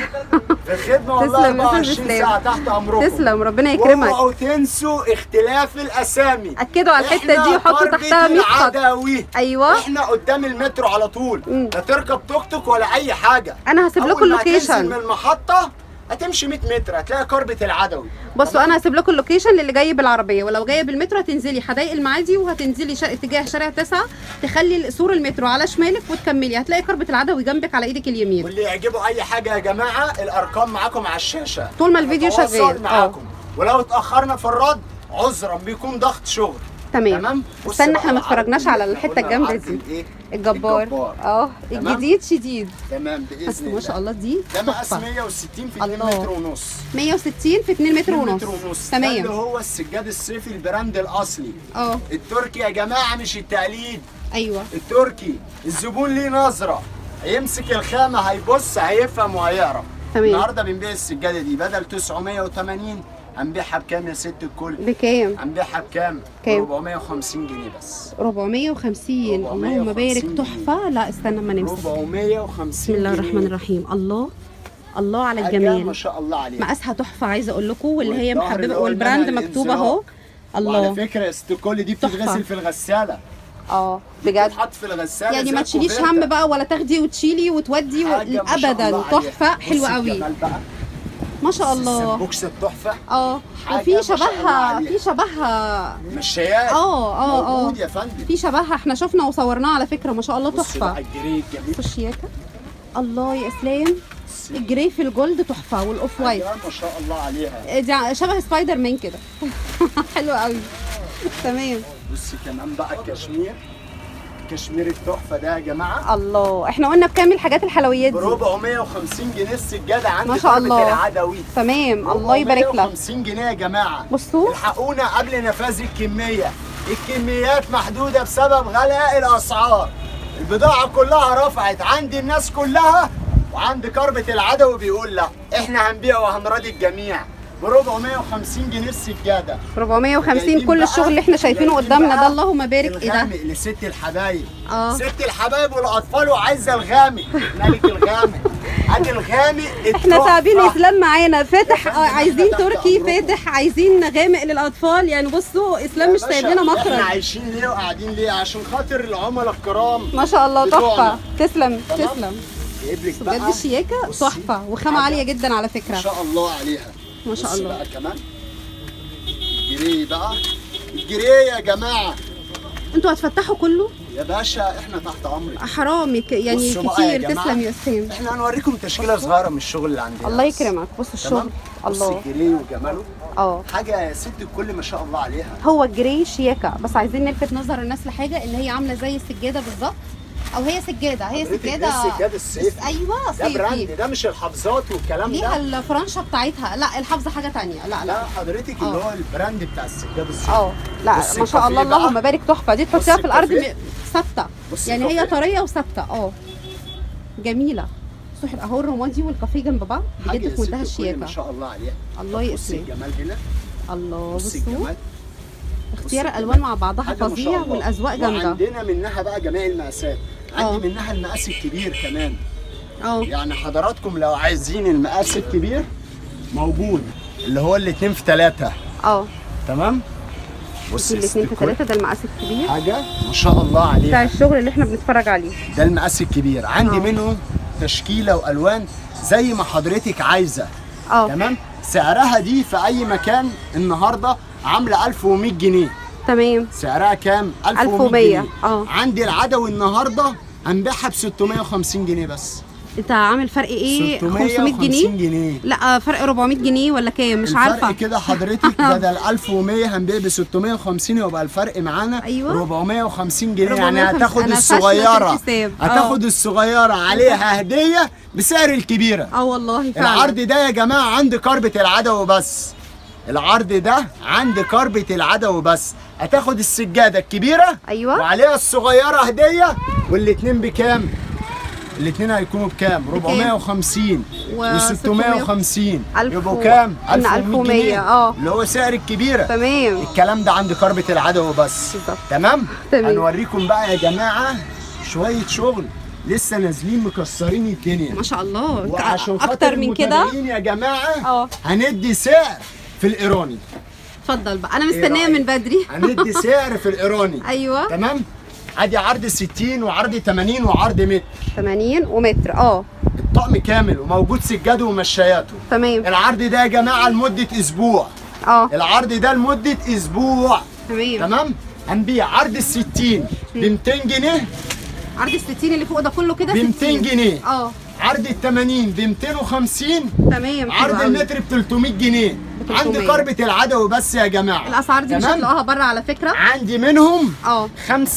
في الخدمه والله
تسلم يا أستاذ
24
إسلام.
ساعه تحت امركم
تسلم ربنا يكرمك
اوعوا تنسوا اختلاف الاسامي
اكدوا على الحته
إحنا
دي وحطوا
كربة
تحتها 100 خط
العدوي
ايوه
احنا قدام المترو على طول
مم.
لا تركب توك توك ولا اي حاجه
انا هسيب لكم
أول ما هتنزل من
اللوكيشن
المحطه هتمشي 100 متر هتلاقي كربة العدوي
بصوا انا هسيب لكم اللوكيشن للي جاي بالعربيه ولو جايه بالمترو هتنزلي حدائق المعادي وهتنزلي شا... اتجاه شارع تسعة تخلي سور المترو على شمالك وتكملي هتلاقي كربة العدوي جنبك على ايدك اليمين
واللي يعجبه اي حاجه يا جماعه الارقام معاكم على الشاشه
طول ما الفيديو
هتواصل
شغال
معاكم ولو اتاخرنا في الرد عذرا بيكون ضغط شغل
تمام
تمام بص
استنى
بقى
احنا ما
العرض
اتفرجناش
اللي
على
إحنا
الحته
قلنا
الجامده
العرض
دي
الإيه؟
الجبار
الجبار.
اه
تمام؟
الجديد شديد
تمام باذن
بس
الله
ما شاء الله دي
ده مقاس
تحفه
160 في 2
الله.
متر ونص
160 في 2 متر
2
ونص
متر ونص ده اللي
تمام
هو السجاد الصيفي البراند الاصلي
اه
التركي يا جماعه مش التقليد
ايوه
التركي الزبون ليه نظره هيمسك الخامه هيبص هيفهم وهيعرف
تمام.
النهارده بنبيع السجاده دي بدل 980 هنبيعها بكام يا ست الكل؟
بكام
هنبيعها بكام؟
كام؟
450 جنيه بس
450 اللهم بارك
450
تحفه لا استنى ما نمسك
450
بسم الله الرحمن
جنيه.
الرحيم الله الله على
حاجة ما
الجمال
شاء الله عليها
مقاسها تحفه عايزه اقول لكم واللي هي
والظهر اللي
محببه
هو
والبراند
المنع
مكتوب اهو
وعلى
الله
فكره يا ست الكل دي
تحفة.
بتتغسل في الغساله
اه بجد
بتتحط في الغساله
يعني
زي
ما تشيليش
الكوفيرتا.
هم بقى ولا تاخدي وتشيلي وتودي و...
حاجة ما شاء
ابدا
الله عليها.
تحفه
بص
حلوه قوي
الجمال بقى
ما شاء
بص
الله
البوكس التحفه
اه
حاجة
وفي
ما شاء الله
شبهها
عليها.
في شبهها
مشايات
اه اه اه
موجود يا فندم
في شبهها احنا شفنا وصورناه على فكره ما شاء الله
بص بقى
تحفه
الجري الجميل
بص الشياكه الله يا اسلام الجري في الجولد تحفه والاوف وايت
حاجة ما شاء الله عليها
دي شبه سبايدر مان كده حلوه قوي تمام
بص كمان بقى الكشمير كشمير التحفه ده يا جماعه
الله احنا قلنا بكام الحاجات الحلويات
ب
دي
450 جنيه السجاده عندي
ما شاء
قربة
الله.
العدوي
تمام الله يبارك لك
450 جنيه يا جماعه
بصوا
الحقونا قبل نفاذ الكميه الكميات محدوده بسبب غلاء الاسعار البضاعه كلها رفعت عند الناس كلها وعند كربة العدوي بيقول لا احنا هنبيع وهنراضي الجميع ب 450 جنيه السجاده
450
جايبين
كل
بقى-
الشغل اللي احنا شايفينه
جايبين
قدامنا
بقى
ده اللهم بارك ايه ده
الغامق لست الحبايب
اه
ست الحبايب والاطفال وعايزه الغامق ملك الغامق ادي الغامق
احنا
التحفة.
تعبين اسلام معانا فاتح
يا فندم،
آه،
احنا
عايزين
تحت
تركي
أمركم.
فاتح عايزين غامق للاطفال يعني بصوا اسلام مش
يا
سايب
باشا،
لنا
احنا
مخرج
عايشين ليه وقاعدين ليه عشان خاطر العملاء الكرام
ما شاء الله
بتوعنا.
تحفه تسلم
تمام؟
تسلم
جايب لك بقى
بجد الشياكه
بصي،
تحفه وخامه
حاجة
عاليه جدا على
ما
فكره
شاء الله عليها
ما شاء
بصي
الله.
بقى كمان الجري بقى الجري يا جماعه
انتوا هتفتحوا كله
يا باشا احنا تحت امرك
حرامي ك- يعني
بصوا بقى يا
كتير
جماعة.
تسلم يا اسلام
احنا هنوريكم تشكيله صغيره من الشغل اللي عندنا
الله
بس.
يكرمك بص الشغل
تمام بص
الله
الجري وجماله
اه
حاجه يا ست الكل ما شاء الله عليها
هو الجري شياكه بس عايزين نلفت نظر الناس لحاجه ان هي عامله زي السجاده بالظبط او هي سجاده هي
حضرتك
سجاده
ده السجاد الصيفي
ايوه
ده براند
صيفي
ده مش الحافظات والكلام
ليها
ده
الفرنشه بتاعتها لا الحافظه حاجه تانية لا لا
لا حضرتك اللي
آه.
هو البراند بتاع السجاد الصيفي
اه لا
بص
ما شاء الله
الكافيه بقى.
اللهم بارك تحفه دي تحطيها
بص
في الارض
الكافيه.
م- ثابته
بص
يعني هي
الكافيه.
طريه وثابته اه جميله صح اهو الرمادي والكافيه جنب بعض
حاجه
بجد
يا
في
ست
منتهى
الكل
الشياكه
ما شاء الله عليها
الله
بص
يسلمك
الجمال هنا
الله
بص
بصوا
الجمال
اختيار
بص
الالوان مع بعضها
حاجة ما شاء
فظيع
الله.
والاذواق جامده
وعندنا منها بقى جميع المقاسات
آه.
عندي منها المقاس الكبير كمان
اه
يعني حضراتكم لو عايزين المقاس الكبير موجود اللي هو الاتنين في تلاتة
اه
تمام بص يا ست
الاثنين في
الكل.
ثلاثه ده المقاس الكبير
حاجة ما شاء الله
بتاع
عليها
الشغل اللي احنا بنتفرج عليه
ده المقاس الكبير عندي
آه.
منه تشكيلة والوان زي ما حضرتك عايزة
اه
تمام سعرها دي في اي مكان النهارده عامله 1100 جنيه
تمام
سعرها كام
1100
جنيه
اه.
عندي العدوي النهارده هنبيعها ب 650 جنيه بس
انت عامل فرق ايه 500
650
جنيه
جنيه
لا فرق 400 جنيه ولا كام مش
الفرق
عارفه
كده حضرتك بدل 1100 هنبيع ب 650 يبقى الفرق معانا
أيوة.
450 جنيه
450
يعني هتاخد
أنا فاشلة في
الصغيره
الحساب. اه.
هتاخد الصغيره عليها هديه بسعر الكبيره
اه والله فعلا
العرض ده يا جماعه عند كربة العدوي بس العرض ده عند كربة العدوي بس هتاخد السجادة الكبيرة
أيوة.
وعليها الصغيرة هدية والاتنين بكام؟ الاتنين هيكونوا بكام؟ 450
و
و 650
ألف
يبقوا
و-
كام؟
قلنا
1100
1100
جنيه
اه.
اللي هو سعر الكبيرة
تمام
الكلام ده عند كربة العدوي بس
بالظبط.
تمام؟
تمام.
هنوريكم بقى يا جماعة شوية شغل لسه نازلين مكسرين الدنيا
ما شاء الله
وعشان خاطر
اكتر من كده
المتابعين يا جماعه
اه.
هندي سعر في الايراني
اتفضل بقى انا مستنيه
رأيك؟
من بدري
هندي سعر في الايراني
ايوه
تمام ادي عرض 60 وعرض 80 وعرض متر
80 ومتر اه
الطقم كامل وموجود سجاده ومشاياته
تمام
العرض ده يا جماعه لمده اسبوع
اه
العرض ده لمده اسبوع
تمام
تمام هنبيع عرض ال 60 ب 200 جنيه
عرض ال 60 اللي فوق ده كله كده
ب 200
60.
جنيه
اه
عرض ال 80 ب 250
تمام حلو
عرض
قوي.
المتر ب 300 جنيه
ب
عند
300.
كربة العدوي بس يا جماعه
الاسعار دي مش
تمام؟
هتلاقوها بره على فكره
عندي منهم
اه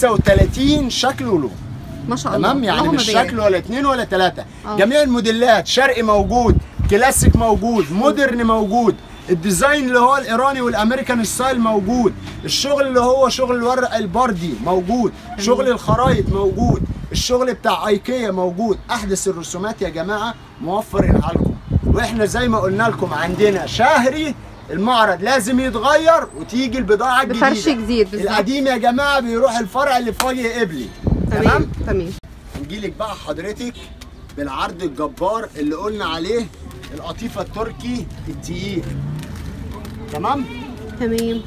35 شكل ولون
ما شاء الله
تمام يعني
اللهم
مش
بارك.
شكل ولا اتنين ولا تلاته
آه.
جميع الموديلات شرقي موجود كلاسيك موجود مودرن موجود الديزاين اللي هو الايراني والامريكان ستايل موجود الشغل اللي هو شغل الورق البردي موجود شغل الخرايط موجود الشغل بتاع ايكيا موجود احدث الرسومات يا جماعه موفرينها لكم واحنا زي ما قلنا لكم عندنا شهري المعرض لازم يتغير وتيجي البضاعه الجديده
بفرش جديد بالظبط.
القديم يا جماعه بيروح الفرع اللي في وجه قبلي
تمام تمام
نجيلك بقى حضرتك بالعرض الجبار اللي قلنا عليه القطيفه التركي التقيل تمام
تمام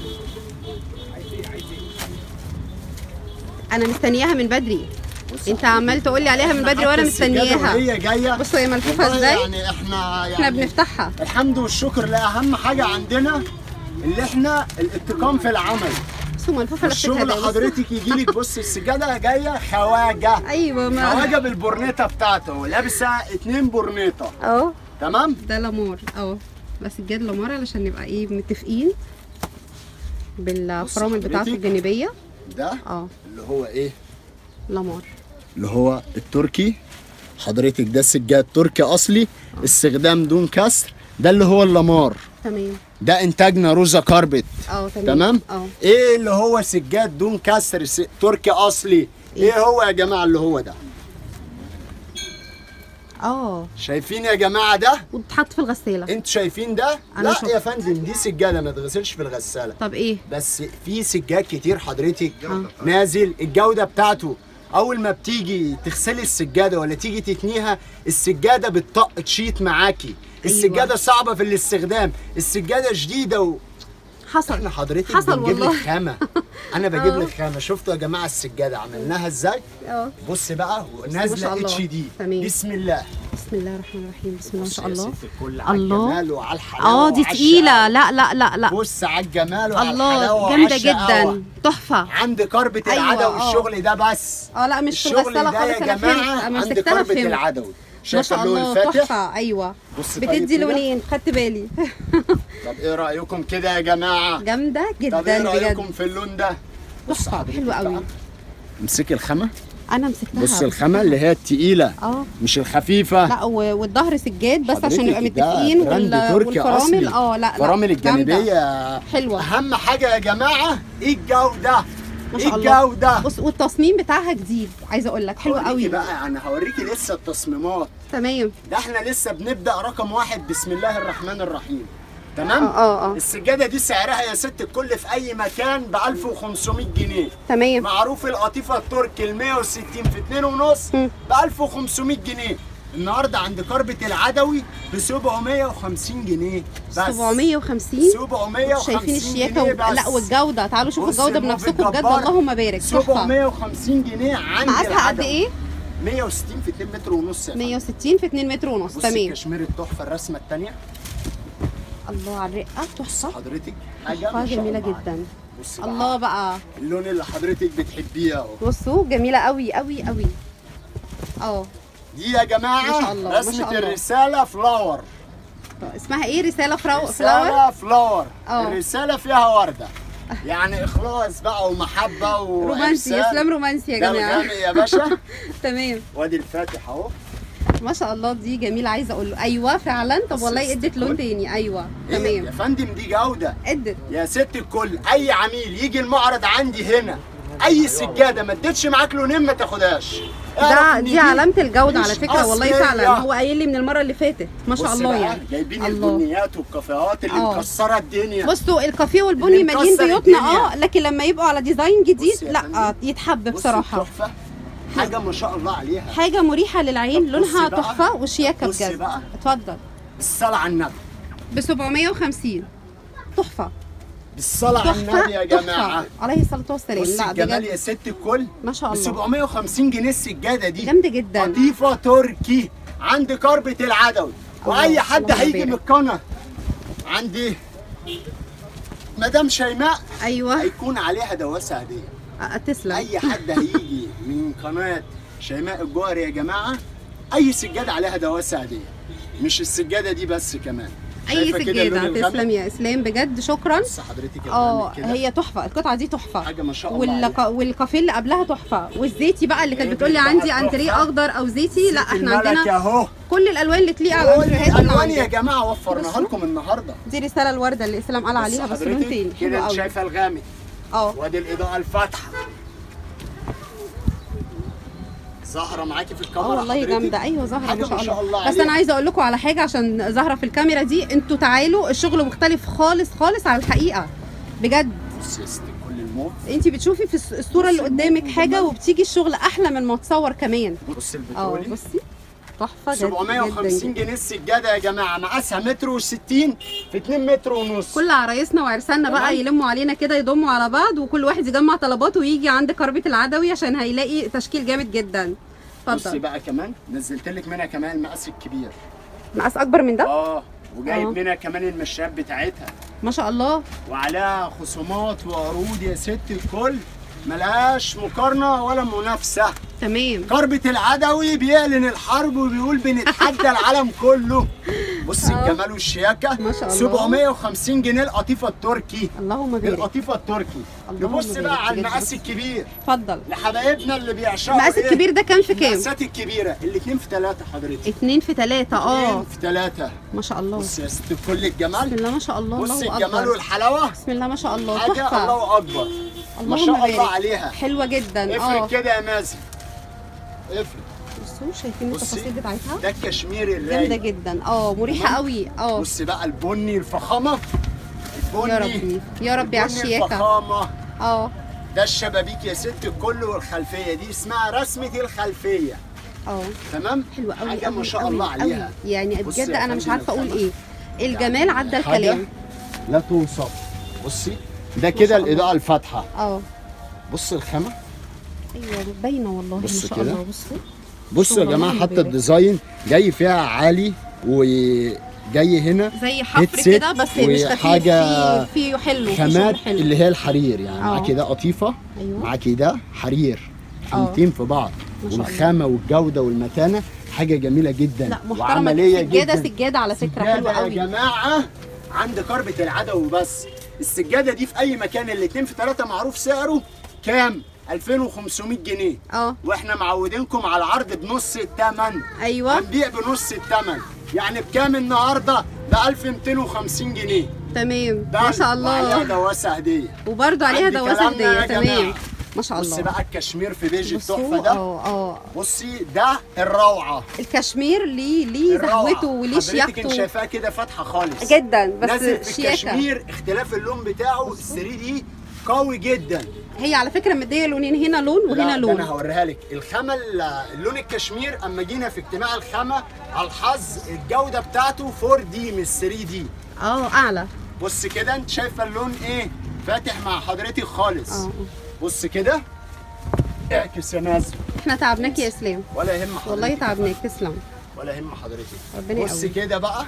انا مستنياها من بدري
بص
انت عمال تقول لي عليها من بدري وانا
حتى السجادة
مستنياها
وهي جايه
بصوا هي ملفوفه
والله
ازاي
يعني احنا يعني
احنا بنفتحها
الحمد والشكر لا اهم حاجه عندنا اللي احنا الاتقان في العمل
بصوا ملفوفه لفتها
الشغل
ازاي بصوا.
حضرتك يجيلك بص السجاده جايه خواجه
ايوه ما
خواجه بالبورنيطه بتاعته لابسه اتنين بورنيطه
اهو
تمام
ده لامار اه بس الجاد لامار علشان نبقى ايه متفقين بالفرامل بتاعته
حضرتك.
الجانبيه
ده
اه
اللي هو ايه
لامار
اللي هو التركي حضرتك ده سجاد تركي اصلي استخدام دون كسر ده اللي هو اللامار
تمام
ده انتاجنا روزا كاربت
اه تمام
تمام
اه
ايه اللي هو سجاد دون كسر س... تركي اصلي ايه هو يا جماعه اللي هو ده
اه
شايفين يا جماعه ده
وتتحط في الغساله
انتوا شايفين ده
أنا
لا
شفت.
يا فندم دي سجاده ما تغسلش في الغساله
طب ايه
بس في سجاد كتير حضرتك
آه.
نازل الجوده بتاعته اول ما بتيجي تغسلي السجاده ولا تيجي تتنيها السجاده بتطق تشيت معاكي السجاده صعبه في الاستخدام السجاده جديده و...
حصل
احنا حضرتك
حصل
بنجيب لك
والله.
خامه انا بجيب
آه.
لك خامه شفتوا يا جماعه السجاده عملناها ازاي
اه
بص بقى
ما
نازله
شاء الله.
اتش دي
تمام.
بسم الله
بسم الله الرحمن الرحيم بسم الله ما
بص
شاء
يا
الله
ست الكل على
الله.
الجمال وعلى الحلاوه
اه دي
وعلى
تقيله
الشقاوة.
لا لا لا لا
بص على الجمال وعلى
الله
الحلاوه
جامده
وعلى الشقاوة.
جدا تحفه
عند كربة
أيوة،
العدوي
آه.
الشغل ده بس
اه لا مش في
الشغل
الغساله
ده
خالص
يا
انا
جماعه
فهمت انا
عند
مسكتها
كربة
فهمت
العدوي
ما
شايفه
شاء
اللون
الله
الفاتح
تحفه ايوه
بص طيب
بتدي
كده.
لونين خدت بالي
طب ايه رايكم كده يا جماعه
جامده
طب ايه
جدا
رايكم
بجد
في اللون ده بص
تحفه
حضرتك
حلوه قوي
بقى. امسكي الخامه
انا مسكتها
بص الخامه اللي هي التقيله
اه
مش الخفيفه
لا و- والظهر سجاد بس عشان
حضرتك
نبقى
ده
متفقين
براند
وال-
تركي
والفرامل
أصلي.
اه لا لا
الفرامل
جامدة.
الجانبيه
حلوه
اهم حاجه يا جماعه ايه الجوده
ما
ايه
شاء الله
الجوده
بص والتصميم بتاعها جديد عايزه اقول لك حلو
هوريكي
قوي
بقى انا هوريكي لسه التصميمات
تمام
ده احنا لسه بنبدا رقم واحد بسم الله الرحمن الرحيم تمام
اه اه اه
السجاده دي سعرها يا ست الكل في اي مكان ب 1500 جنيه
تمام
معروف القطيفه التركي ال 160 في 2 ونص
مم.
ب 1500 جنيه النهارده عند كربة العدوي ب 750 جنيه بس
750
750
شايفين الشياكه
جنيه
و...
بس
لا والجوده تعالوا شوفوا
بص
الجوده
الموف
بنفسكم بجد
الجبار.
اللهم بارك تحفه
750 جنيه عند
مقاسها قد
العدوي.
ايه
160 في 2 متر ونص يا فندم.
160 في 2 متر ونص
بص
تمام
الكشمير التحفه الرسمه الثانيه
الله على الرقه تحفه
حضرتك حاجه
تحفه
ما شاء
جميله
الله
جدا
بص بقى
الله بقى
اللون اللي حضرتك بتحبيه اهو
بصوا جميله قوي قوي قوي اه
دي يا جماعه
ما شاء الله، ما
رسمه
شاء الله.
الرساله فلاور
طب اسمها ايه رساله فراو فلاور
رساله فلاور
اه.
الرساله فيها ورده يعني اخلاص بقى ومحبه
رومانسي
وإرسال.
اسلام رومانسي يا
ده
جماعه
الغامق يا باشا
تمام
وادي الفاتح اهو
ما شاء الله دي جميله عايزه اقول له ايوه فعلا طب
بص
والله
يا ست
ادت لون
الكل.
تاني ايوه
إيه يا
تمام
فندم دي جوده
ادت
يا ست الكل اي عميل يجي المعرض عندي هنا اي سجاده ما ادتش معاك لونين ما تاخدهاش اعرف
ده
إن
دي علامه الجوده
مش
على فكره والله
أصلية.
فعلا هو قايل لي من المره اللي فاتت ما شاء
بص
الله
بقى،
يعني
جايبين
الله.
البنيات والكافيهات اللي
اه.
مكسره الدنيا
بصوا الكافيه والبني
اللي
مالين
مكسر
بيوتنا
الدنيا.
اه لكن لما يبقوا على ديزاين جديد
بص يا
لا
فندم.
يتحب
بص
بصراحه
التحفه حاجه ما شاء الله عليها
حاجه مريحه للعين
طب
لونها
بصي بقى.
تحفه وشياكه
بصي
بجد
بقى.
اتفضل
بالصلاه على النبي
ب 750 تحفه
بالصلاه على النبي يا
تحفه
جماعه
تحفه عليه الصلاه والسلام
بص
لا
الجمال
بجد
يا ست الكل
ما شاء
ب
الله
750 جنيه السجاده دي
جامده جدا
قطيفه تركي عند كربة العدوي واي
الله،
حد
اللهم
هيجي من
بارك.
القناه عندي مدام شيماء
ايوه
هيكون عليها دواسه هديه
آه، تسلم
اي حد هيجي من قناه شيماء الجوهري يا جماعه اي سجاده عليها دواسه هديه مش السجاده دي بس كمان
اي
شايفة كده اللون
سجاده
الغامق؟
تسلم يا اسلام بجد شكرا
بص حضرتك
اه
الغامق كده.
هي تحفه القطعه دي تحفه
حاجه ما شاء الله
والك...
عليها.
والكافيه اللي قبلها تحفه والزيتي بقى اللي كانت
إيه
بتقول لي
بقى
عندي
تحفة؟
انتريه اخضر او زيتي لا
زيت
احنا
الملك
عندنا
اهو
كل الالوان اللي تليق على
كل
الانتريهات اللي
الالوان يا
عندنا
جماعه وفرناها
بصوا.
لكم النهارده
دي رساله الورده اللي اسلام قال عليها
بص
بس
حضرتك
لون تاني حلو
كده انت
قوي
شايفه الغامق
اه
وادي الاضاءه الفاتحه زهره معاكي في الكاميرا
اه والله
حضرتك.
جامده ايوه زهره
حاجة
ما شاء الله, بس
عليها.
انا عايزه اقول لكم على حاجه عشان زهره في الكاميرا دي انتوا تعالوا الشغل مختلف خالص خالص على الحقيقه بجد
بص يا ست كل الموف
انت بتشوفي في الص- الصوره اللي
بصي
قدامك
الموف
حاجه
جمال.
وبتيجي الشغل احلى من ما تصور كمان
بص
اه
البترولي
بصي تحفه جد
750
جدا
جنيه السجاده يا جماعه مقاسها متر و60 في 2 متر ونص
كل عرايسنا وعرساننا بقى
تمام.
يلموا علينا كده يضموا على بعض وكل واحد يجمع طلباته ويجي عند كربة العدوي عشان هيلاقي تشكيل جامد جدا
بصي
اتفضل
بقى كمان نزلت لك منها كمان المقاس الكبير
مقاس اكبر من ده
اه وجايب
آه.
منها كمان المشاب بتاعتها
ما شاء الله
وعليها خصومات وعروض يا ست الكل ملهاش مقارنه ولا منافسه
تمام
كربة العدوي بيعلن الحرب وبيقول بنتحدى العالم كله بص
آه.
الجمال والشياكه
ما شاء الله.
750 جنيه القطيفه التركي
اللهم بارك
القطيفه التركي
اللهم
نبص
بارك
بقى على
بجد.
المقاس الكبير
اتفضل
لحبايبنا اللي بيعشقوا
المقاس
إيه؟
الكبير ده كام في كام
المقاسات الكبيره الاثنين في ثلاثه حضرتك
اتنين في تلاتة اه
اتنين في ثلاثه
ما شاء الله
بص يا ست كل
بسم
الجمال
الله ما شاء الله
بص
الله
الجمال
اكبر
والحلاوه
بسم الله ما شاء الله
حاجه
تحفه
الله اكبر ما
اللهم
شاء الله
بارك.
عليها
حلوه جدا
افرد
اه
كده يا مازن افرد
بصوا شايفين
بصي.
التفاصيل بتاعتها
ده الكشمير
جامده
الرايق
جدا اه مريحه
تمام.
قوي اه
بص بقى البني الفخامه البني
يا ربي يا ربي على
البني
الشياكه
الفخامه
اه
ده الشبابيك يا ست الكل والخلفيه دي اسمها رسمه الخلفيه
اه
تمام
حلوه قوي
حاجه
قوي
ما شاء
قوي
الله
قوي.
عليها
يعني
بصي
بجد
يا
انا مش
فندم
عارفه اقول
الخامة.
ايه الجمال عدى
حاجة
الكلام
لا توصف بصي ده كده
شاء الله.
الاضاءه الفاتحه
اه
بص الخامه
ايوه باينه والله
بص
ما شاء
كده.
الله بصوا
بصوا يا
شغل
جماعه
اللهم
حتى
بارك.
الديزاين جاي فيها عالي وجاي هنا
زي حفر
هيدسيت
كده بس مش خفيف
وحاجة
فيه فيه حلو فيه
خامات
شغل حلو
اللي هي الحرير يعني
اه.
معاكي ده قطيفه
ايوه
معاكي ده حرير
اه.
خامتين في بعض
ما شاء الله.
والخامه والجوده والمتانه حاجه جميله جدا
لا محترمه
وعمليه
سجاده
جدا
سجاده على فكره
سجادة
حلوه
يا
قوي
جماعه عند كربة العدو وبس السجاده دي في اي مكان الاتنين في ثلاثه معروف سعره كام 2500 جنيه
اه
واحنا معودينكم على العرض بنص الثمن
ايوه
هنبيع بنص الثمن يعني بكام النهارده ب 1250 جنيه
تمام
ده
ما شاء
وعليها
الله
دواسه هديه
وبرده عليها
عندي
دواسه
كلامنا يا
هديه
جماعة.
تمام ما شاء
بص
الله
بقى الكشمير في بيج
بصوا،
التحفه ده
اه اه
بصي ده الروعه
الكشمير ليه ليه
الروعة.
زهوته وليه
حضرتك انت
شياكته
شايفاها كده فاتحه خالص
جدا بس
نازل في
شياكه
الكشمير اختلاف اللون بتاعه ال 3 دي قوي جدا
هي على فكره مديه لونين هنا لون
لا،
وهنا
ده
لون
انا هوريها لك الخامه ال- اللون الكشمير اما جينا في اجتماع الخامه على الحظ الجوده بتاعته 4 دي مش 3 دي
اه اعلى
بص كده انت شايفه اللون ايه فاتح مع حضرتك خالص
اه
بص كده اعكس يا نازل
احنا تعبناك يا اسلام
ولا يهم حضرتك
والله تعبناك تسلم
ولا يهم حضرتك
ربنا
بص
يقويك.
كده بقى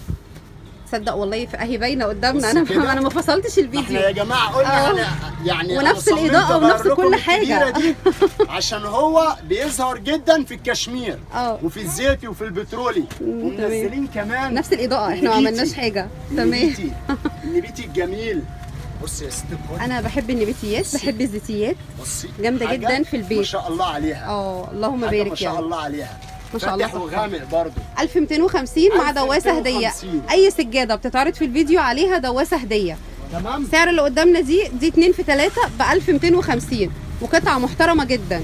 تصدق والله في اهي باينه قدامنا
بص
انا
كده.
انا ما فصلتش
احنا
الفيديو
يا جماعه قلنا
اه.
انا يعني
ونفس
أنا صممت
الإضاءة ونفس
أغير لكم
كل حاجة.
الكبيرة دي عشان هو بيظهر جدا في الكشمير
اه.
وفي الزيتي وفي البترولي
مم،
ومنزلين كمان
نفس الاضاءه احنا ما
النبيتي.
عملناش حاجه تمام
النبيتي النبيتي الجميل بص يا ست الكل
انا بحب النباتيات بحب الزيتيات
بصي
جامدة
حاجة
جدا في البيت.
ما شاء الله عليها
اه اللهم
حاجة ما
بارك
شاء
يعني
الله عليها
ما شاء الله
فاتح
تحفة.
وغامق برضه
1250 مع دواسه هديه
1250.
اي سجاده بتتعرض في الفيديو عليها دواسه هديه
تمام
السعر اللي قدامنا دي دي 2 في 3 ب 1250 وقطعه محترمه جدا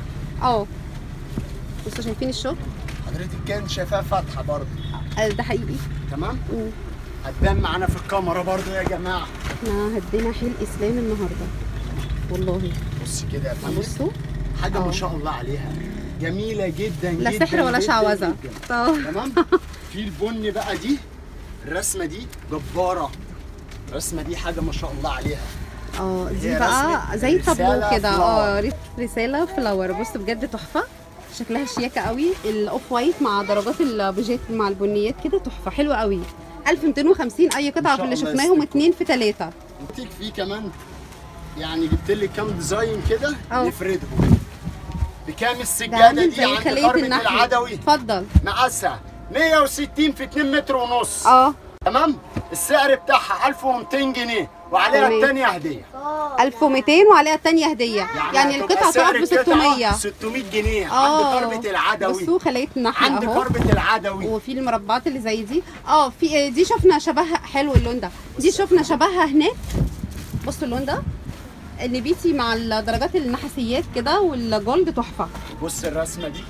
اه بصوا شايفين الشغل
حضرتك كان شايفاها فاتحه برضه
آه، ده حقيقي
تمام
مم.
هتبان معانا في الكاميرا برضه يا جماعه
احنا هدينا حيل اسلام النهارده والله
بص كده يا فندم
بصوا
حاجه
اه.
ما شاء الله عليها جميله جدا
لا
جدا
سحر ولا
جداً
شعوذه
جداً.
اه
تمام في البني بقى دي الرسمه دي جباره الرسمه دي حاجه ما شاء الله عليها
اه دي
هي
بقى
رسمة
زي
رسالة
طابلو كده اه
فلاور.
رس- رساله فلاور بص بجد تحفه شكلها شياكه قوي الاوف وايت مع درجات البوجيت مع البنيات كده تحفه حلوه قوي 1250 اي قطعه
ما
في
شاء
اللي
الله
شفناهم
يستر.
اتنين في تلاته
اديك فيه كمان يعني جبت لك كام ديزاين كده
اه.
نفردهم بكام
ده
السجاده
عامل
دي
زي
عند
خليه
قربة
النحل
العدوي
اتفضل
مقاسها 160 في 2 متر ونص
اه
تمام السعر بتاعها 1200 جنيه وعليها
تمام.
الثانيه هديه
1200 وعليها الثانيه هديه يعني
هتبقى
القطعه
سعر
تقف ب
القطعة
600
600 جنيه
اه
عند قربة العدوي
بصوا خليه النحل
عند
اهو
قربة العدوي
وفي المربعات اللي زي دي اه في دي شفنا شبهها حلو اللون ده دي شفنا شبهها هناك بصوا اللون ده النبيتي مع الدرجات النحاسيات كده والجولد تحفه
بص الرسمه دي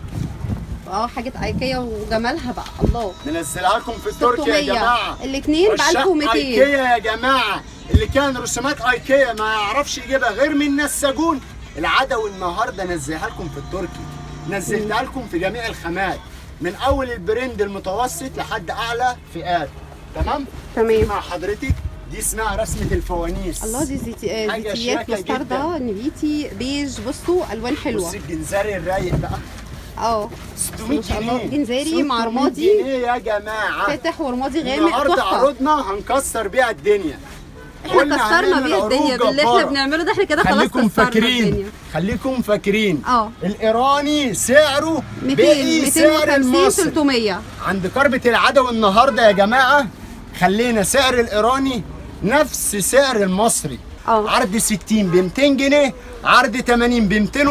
اه حاجه ايكيا وجمالها بقى الله
ننزلها لكم في تركيا يا
600
جماعه
الاثنين ب
عشاق
1200
ايكيا يا جماعه اللي كان رسومات ايكيا ما يعرفش يجيبها غير من نساجون العدوي النهارده نزلها لكم في التركي نزلتها لكم في جميع الخامات من اول البرند المتوسط لحد اعلى فئات تمام
تمام
مع حضرتك دي اسمها رسمه الفوانيس
الله دي زيتي آه،
حاجة
زيتيات
شياكة
مستردة نبيتي بيج بصوا الوان حلوه
بص الجنزاري الرايق بقى
اه
600
ما شاء الله،
جنيه
جنزاري مع
600
رمادي.
جنيه يا جماعه
فاتح ورمادي غامق
النهارده
تحفه
عروضنا هنكسر بيها الدنيا
احنا
قلنا
كسرنا
هنعمل
بيها
عروض
الدنيا باللي احنا
جبارة.
بنعمله ده احنا كده خلاص
خليكم
كسرنا
فاكرين
الدنيا
خليكم فاكرين
اه
الايراني سعره
200
بقي سعر
250
المصري
300
عند قربة العدوي النهارده يا جماعه خلينا سعر الايراني نفس سعر المصري
اه.
عرض 60 ب 200 جنيه عرض 80 ب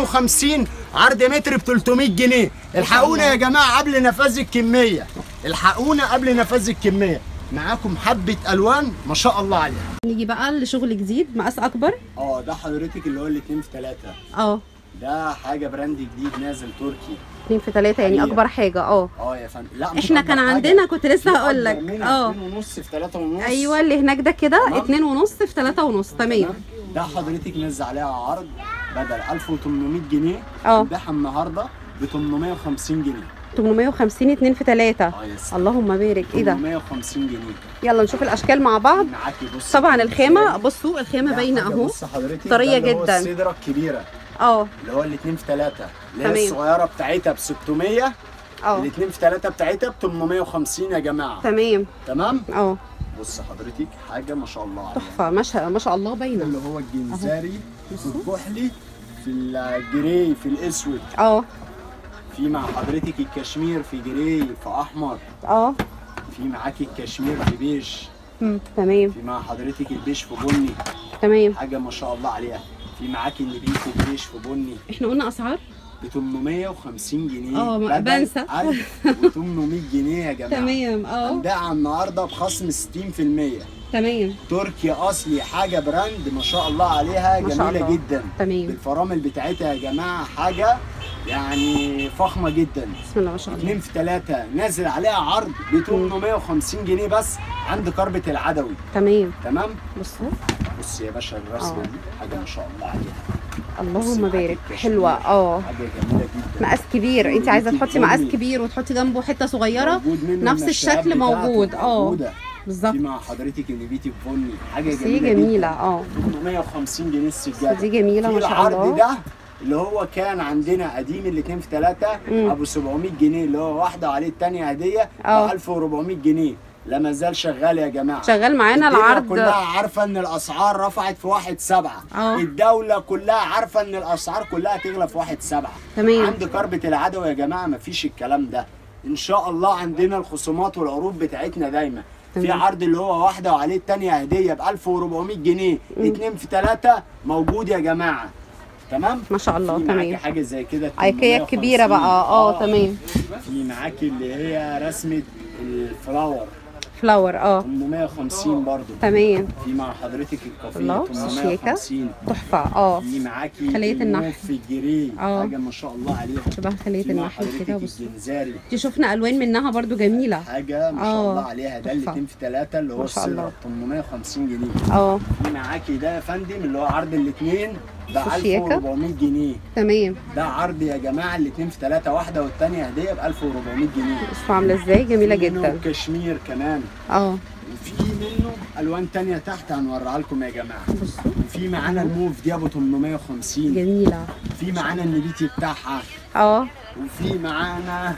250 عرض متر ب 300 جنيه الحقونا يا جماعه قبل نفاذ الكميه الحقونا قبل نفاذ الكميه معاكم حبه الوان ما شاء الله عليها
نيجي بقى لشغل جديد مقاس اكبر
اه ده حضرتك اللي هو الاثنين في ثلاثة
اه
ده حاجه براند جديد نازل تركي
2 في 3 يعني
حقيقة.
اكبر حاجه اه
اه يا فندم لا مش
احنا
أكبر
كان
حاجة.
عندنا كنت لسه
في
هقول لك
أكبر منها
اه
اتنين ونص في 3 ونص
ايوه اللي هناك ده كده
تمام.
2 ونص في 3 ونص تمام
ده حضرتك نزل عليها عرض بدل 1800 جنيه
اه.
بنبيعها النهارده ب 850 جنيه
850 2 في 3
اه يا سلام.
اللهم بارك ايه ده
850 جنيه
يلا نشوف الاشكال مع بعض
معاكي بص
طبعا الخامه بصوا الخامه
ده
باينه
حاجة
اهو
بص حضرتك
طرية
ده اللي هو
جدا.
السدره الكبيره
اه
اللي هو الاثنين في ثلاثة اللي
تمام.
هي الصغيره بتاعتها ب 600
اه
الاثنين في ثلاثة بتاعتها ب 850 يا جماعه
تمام
تمام
اه
بص حضرتك حاجه ما شاء الله عليها
تحفه ما شاء ما شاء الله
ده
باينه
اللي هو الجنزاري في
بصوا.
الكحلي في الجري في الاسود
اه
في مع حضرتك الكشمير في جراي في احمر
اه
في معاكي الكشمير في بيج
مم. تمام
في مع حضرتك البيج في بني
تمام
حاجه ما شاء الله عليها في معاكي النبيتي في بيج في بني
احنا قلنا اسعار
ب 850 جنيه
اه، ما-
بدل
بنسى.
1800 جنيه يا جماعه
تمام اه
هنبيعها النهارده بخصم 60%
تمام
تركي اصلي حاجه براند ما شاء الله عليها
ما شاء
جميله
الله.
جدا
تمام
بالفرامل بتاعتها يا جماعه حاجه يعني فخمه جدا
بسم الله ما شاء الله
اتنين في تلاتة نازل عليها عرض ب 850 جنيه بس عند كربة العدوي
تمام
تمام
بصوا
بص يا باشا الرسمه
اه.
دي حاجه ما شاء الله عليها
اللهم
معاكي
بارك
الكشمير.
حلوه اه
حاجه جميله جدا
مقاس كبير انت عايزه
موجود
تحطي مقاس
كله.
كبير وتحطي جنبه حته صغيره
موجود منه
نفس
النشاءات
الشكل
بتاعته
موجود اه
موجودة.
بالظبط
في مع حضرتك النبيتي بني حاجه
بس هي
جميله
جميله
جدا.
اه
850 جنيه السجاده
دي جميله
في
ما شاء
العرض
الله
ده اللي هو كان عندنا قديم الاثنين في ثلاثة
مم.
ابو 700 جنيه اللي هو واحده وعليه الثانيه هديه
اه.
ب 1400 جنيه لا ما زال شغال يا جماعه
شغال معانا
الدنيا
العرض
كلها عارفه ان الاسعار رفعت في واحد سبعة
اه.
الدوله كلها عارفه ان الاسعار كلها تغلى في واحد سبعة
تمام.
عند كربة العدوى يا جماعه مفيش الكلام ده ان شاء الله عندنا الخصومات والعروض بتاعتنا دايما في
تمام.
عرض اللي هو واحده وعليه الثانيه هديه ب 1400 جنيه اتنين في ثلاثه موجود يا جماعه تمام
ما شاء الله
في معاكي
تمام
حاجه زي كده
ايكيا
850.
كبيره بقى اه تمام
في معاكي اللي هي رسمه الفلاور
فلاور اه
850 برضو
تمام
في مع حضرتك الكافيه
الله،
850
تحفه اه
في معاكي
خلية النحل.
الموف في الجري
اه.
حاجه ما شاء الله عليها
شبه خليه
في مع
النحل
حضرتك
كده بصوا
الجنزاري
دي شفنا الوان منها برضو جميله
حاجه ما شاء
اه.
الله عليها ده
تحفة.
الاتنين في ثلاثه اللي هو
ما شاء الله.
السيرة 850 جنيه
اه
في معاكي ده يا فندم اللي هو عرض الاثنين ب
شياكة.
1400 جنيه
تمام
ده عرض يا جماعه الاثنين في ثلاثه واحده والثانيه هديه ب 1400 جنيه
بصوا عامله ازاي جميله
في منه
جدا
كشمير كمان
اه
وفي منه الوان تانية تحت هنوريها لكم يا جماعه
بصوا
وفي معانا الموف دي ابو 850
جميله
في معانا النبيتي بتاعها
اه
وفي معانا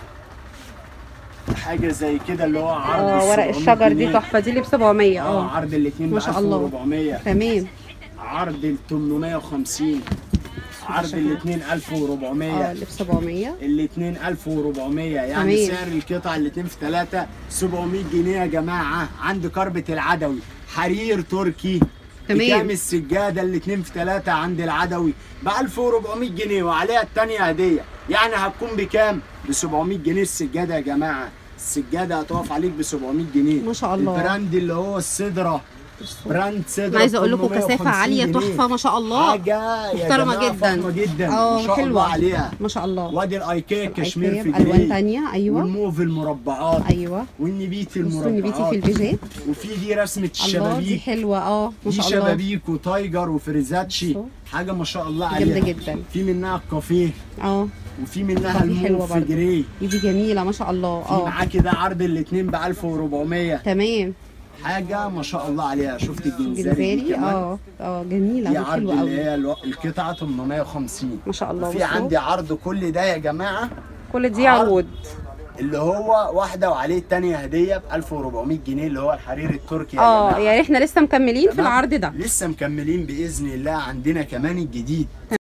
حاجه زي كده اللي هو عرض
اه
ال
ورق
700
الشجر دي
جنيه.
تحفه دي اللي ب 700
اه
اه
عرض الاثنين ب
ما شاء الله.
1400
تمام
عرض ال 850 عرض
شكله.
الاثنين
اه
1400
اللي ب 700
الاثنين 1400 يعني
تمام.
سعر القطعه الاثنين في ثلاثه 700 جنيه يا جماعه عند كربة العدوي حرير تركي
تمام.
بكام السجاده الاثنين في ثلاثه عند العدوي ب 1400 جنيه وعليها الثانيه هديه يعني هتكون بكام؟ ب 700 جنيه السجاده يا جماعه السجاده هتقف عليك ب 700 جنيه
ما شاء الله.
البراند اللي هو السدره براند سدره
انا عايزه اقول لكم
850
كثافه عاليه
جنيه.
تحفه ما شاء الله
حاجه يا
محترمة
جماعة
جدا.
فخمه جدا
اه
ما شاء الله
حلوه
عليها
ما شاء الله
وادي الايكيا الكشمير في
الوان
الجري
تانية ايوه
والموف المربعات
ايوه
والنبيتي
بصوا النبيتي في
المربعات
البيجات
وفي دي رسمه
الله دي
الشبابيك
حلوه اه ما
دي
شاء الله
شبابيك وتايجر وفريزاتشي
بصوا.
حاجه ما شاء الله
جامدة
عليها
جدا.
في منها الكافيه
اه
وفي منها
طب دي حلوة
الموف في
برضه.
جري
دي جميله ما شاء الله
في
اه
معاكي ده عرض الاثنين ب 1400
تمام
حاجه ما شاء الله عليها شفت الجنزاري دي
جنزاري
كمان
اه اه جميله
دي
دي
عرض
حلوه
اللي
قوي
هي الو- القطعه 850
ما شاء الله
في
بصوا.
عندي عرض كل ده يا جماعه
كل دي
عرض.
عروض
اللي هو واحده وعليه الثانيه هديه ب 1400 جنيه اللي هو الحرير التركي يا
اه
جماعه
يعني احنا لسه مكملين في
تمام؟
العرض ده
لسه مكملين باذن الله عندنا كمان الجديد